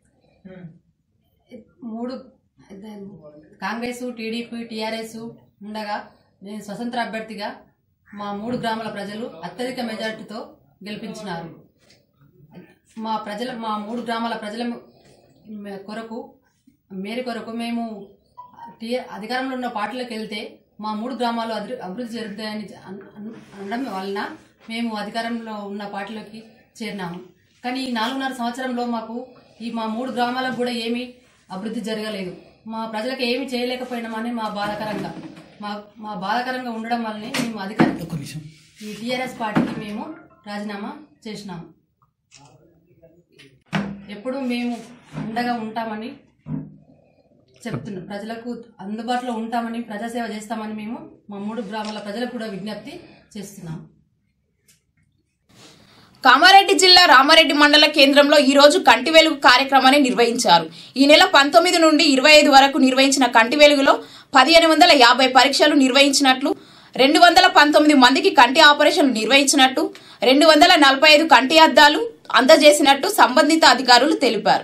మూడు అదే, కాంగ్రెస్ టీడీపీ టీఆర్ఎస్ ఉండగా నేను స్వతంత్ర అభ్యర్థిగా మా మూడు గ్రామాల ప్రజలు అత్యధిక మెజార్టీతో గెలిపించినారు మా ప్రజల మా మూడు గ్రామాల ప్రజల మే- కొరకు మేరీ కొరకు మేము టీ అధికారంలో ఉన్న పార్టీలకు వెళ్తే మా మూడు గ్రామాలు అభివృ- అభివృద్ధి జరుగుతాయని అన్- అన్- అనడం వలన మేము అధికారంలో ఉన్న పార్టీలోకి చేరినాము కానీ ఈ నాలుగున్నర సంవత్సరంలో మాకు ఈ మా మూడు గ్రామాలకు కూడా ఏమీ అభివృద్ధి జరగలేదు మా ప్రజలకు ఏమి చేయలేకపోయినామని మా బాధాకరంగా మా మా బాధాకరంగా ఉండడం వల్లనే మేము అధికారం ఈ టీఆర్ఎస్ పార్టీకి మేము రాజీనామా చేసినాము ఎప్పుడు మేము ఉండగా ఉంటామని చెప్తున్నాం ప్రజలకు అందుబాటులో ఉంటామని ప్రజాసేవ చేస్తామని మేము మా మూడు గ్రామాల ప్రజలకు కూడా విజ్ఞప్తి చేస్తున్నాం కామారెడ్డి జిల్లా రామారెడ్డి మండల కేంద్రంలో ఈ రోజు కంటి వెలుగు కార్యక్రమాన్ని నిర్వహించారు ఈ నెల పంతొమ్మిది నుండి ఇరవై ఐదు వరకు నిర్వహించిన కంటి వెలుగులో పదిహేను వందల యాభై పరీక్షలు నిర్వహించినట్లు రెండు వందల పంతొమ్మిది మందికి కంటి ఆపరేషన్లు నిర్వహించినట్టు రెండు వందల నలభై ఐదు కంటి అద్దాలు అందజేసినట్టు సంబంధిత అధికారులు తెలిపారు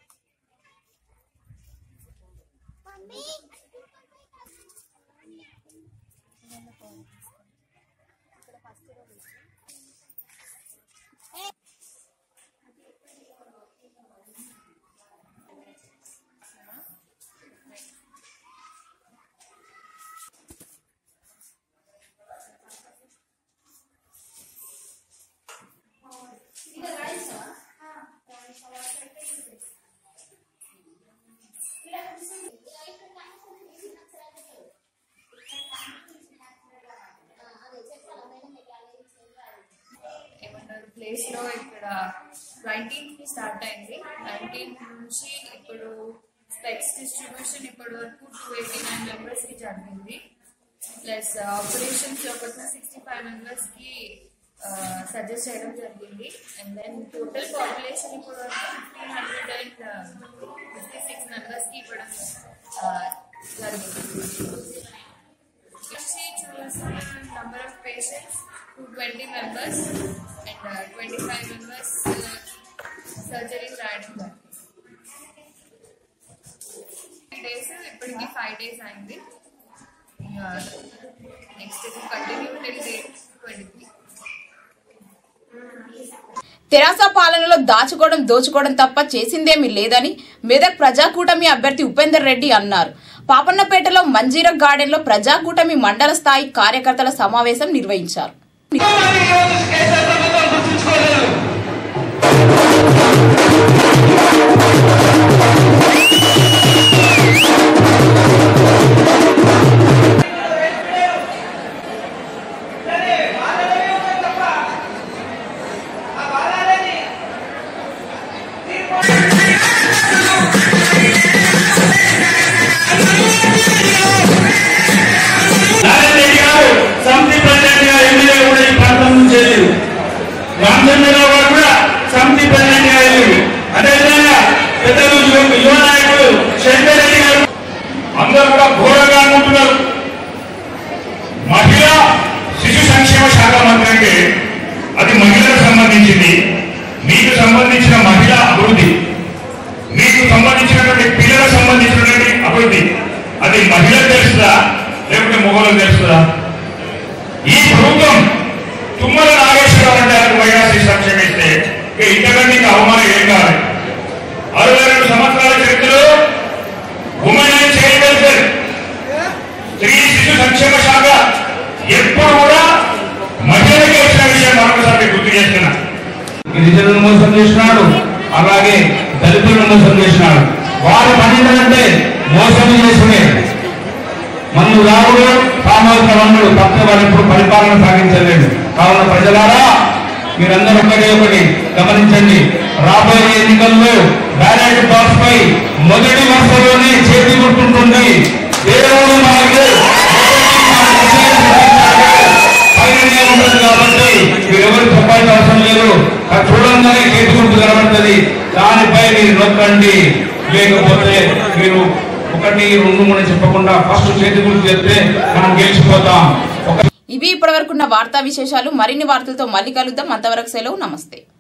ఏమంటారు ప్లేస్ లో ఇక్కడ నైన్టీన్త్ కి స్టార్ట్ అయింది నైన్టీన్త్ నుంచి ఇప్పుడు స్పెక్స్ డిస్ట్రిబ్యూషన్ ఇప్పటి వరకు టూ ఎయిటీ నైన్ మెంబర్స్ కి జరిగింది ప్లస్ ఆపరేషన్స్ ఒక టూ సిక్స్టీ ఫైవ్ మెంబర్స్ కి సజెస్ట్ చేయడం జరిగింది అండ్ దెన్ టోటల్ పాపులేషన్ ఇప్పుడు వరకు fifteen hundred and fifty six members కి ఇవ్వడం ఆ, జరిగింది వచ్చి చూసిన number of patients two twenty members and twenty five members surgeries రాయడం జరిగింది డేస్ ఇప్పటికి ఫైవ్ డేస్ అయింది next continue till date twenty three TRS పాలనలో దాచుకోవడం దోచుకోవడం తప్ప చేసిందేమీ లేదని మెదక్ ప్రజాకూటమి అభ్యర్థి ఉపేందర్ రెడ్డి అన్నారు పాపన్నపేటలో మంజీర గార్డెన్ లో ప్రజాకూటమి మండల స్థాయి కార్యకర్తల సమావేశం నిర్వహించారు నారాయణ రెడ్డి గారు సమితి ప్రెసిడెంట్ గా ఎమ్మెల్యే కూడా ఈ ప్రాంతం నుంచి వెళ్ళారు రామచంద్రరావు గారు కూడా సమితి ప్రెసిడెంట్ గా వెళ్ళారు అదేవిధంగా పెద్దలు యువ యువ నాయకుడు శంకర్ రెడ్డి గారు అందరూ కూడా ఘోరంగా అనుకుంటున్నారు మహిళా శిశు సంక్షేమ శాఖ మంత్రి అంటే అది మహిళలకు సంబంధించింది మీకు సంబంధించిన మహిళా అభివృద్ధి మీకు సంబంధించినటువంటి పిల్లలకు సంబంధించినటువంటి అభివృద్ధి అది మహిళలకు తెలుస్తుందా లేకుంటే మొగలకు తెలుస్తుందా ఈ ప్రభుత్వం తుమ్మల నాగేశ్వరరావు అంటే ఆయనకు మహిళా శిశు సంక్షేమ ఇస్తే ఇక ఇంతకంటే ఇంకా అవమానం ఏం కావాలి అరవై రెండు సంవత్సరాల చరిత్రలో ఉమెన్ అండ్ చైల్డ్ వెల్ఫేర్ స్త్రీ శిశు సంక్షేమ శాఖ ఎప్పుడు కూడా మహిళలకే ఇచ్చిన విషయం మరొకసారి గుర్తు చేస్తున్నా గిరిజనులను మోసం చేసినాడు అలాగే దళితులను మోసం చేసినాడు వారు పనిందంటే మోసం చేసుకునే మన్ను రావుడు సామాజిక వనరులు తప్ప వారు ఇప్పుడు పరిపాలన సాగించలేడు కావున ప్రజలారా మీరందరూ ఒకటి ఒకటి గమనించండి రాబోయే ఎన్నికల్లో బ్యాలెట్ బాక్స్ పై మొదటి వరుసలోనే చేతి గుర్తుంటుంది దేవుడు మనకు పైననే ఉంటుంది కాబట్టి మీరు ఎవరు చెప్పాల్సిన అవసరం లేదు అది చూడంగానే చేతి గుర్తు కనబడుతుంది దానిపై మీరు నొక్కండి లేకపోతే మీరు రెండు మూడు చెప్పకుండా ఫస్ట్ చేతి గుర్తు చెప్తే మనం గెలిచిపోతాం ఒక ఇవి ఇప్పటివరకున్న వార్తా విశేషాలు మరిన్ని వార్తలతో మళ్ళీ కలుద్దాం అంతవరకు సెలవు నమస్తే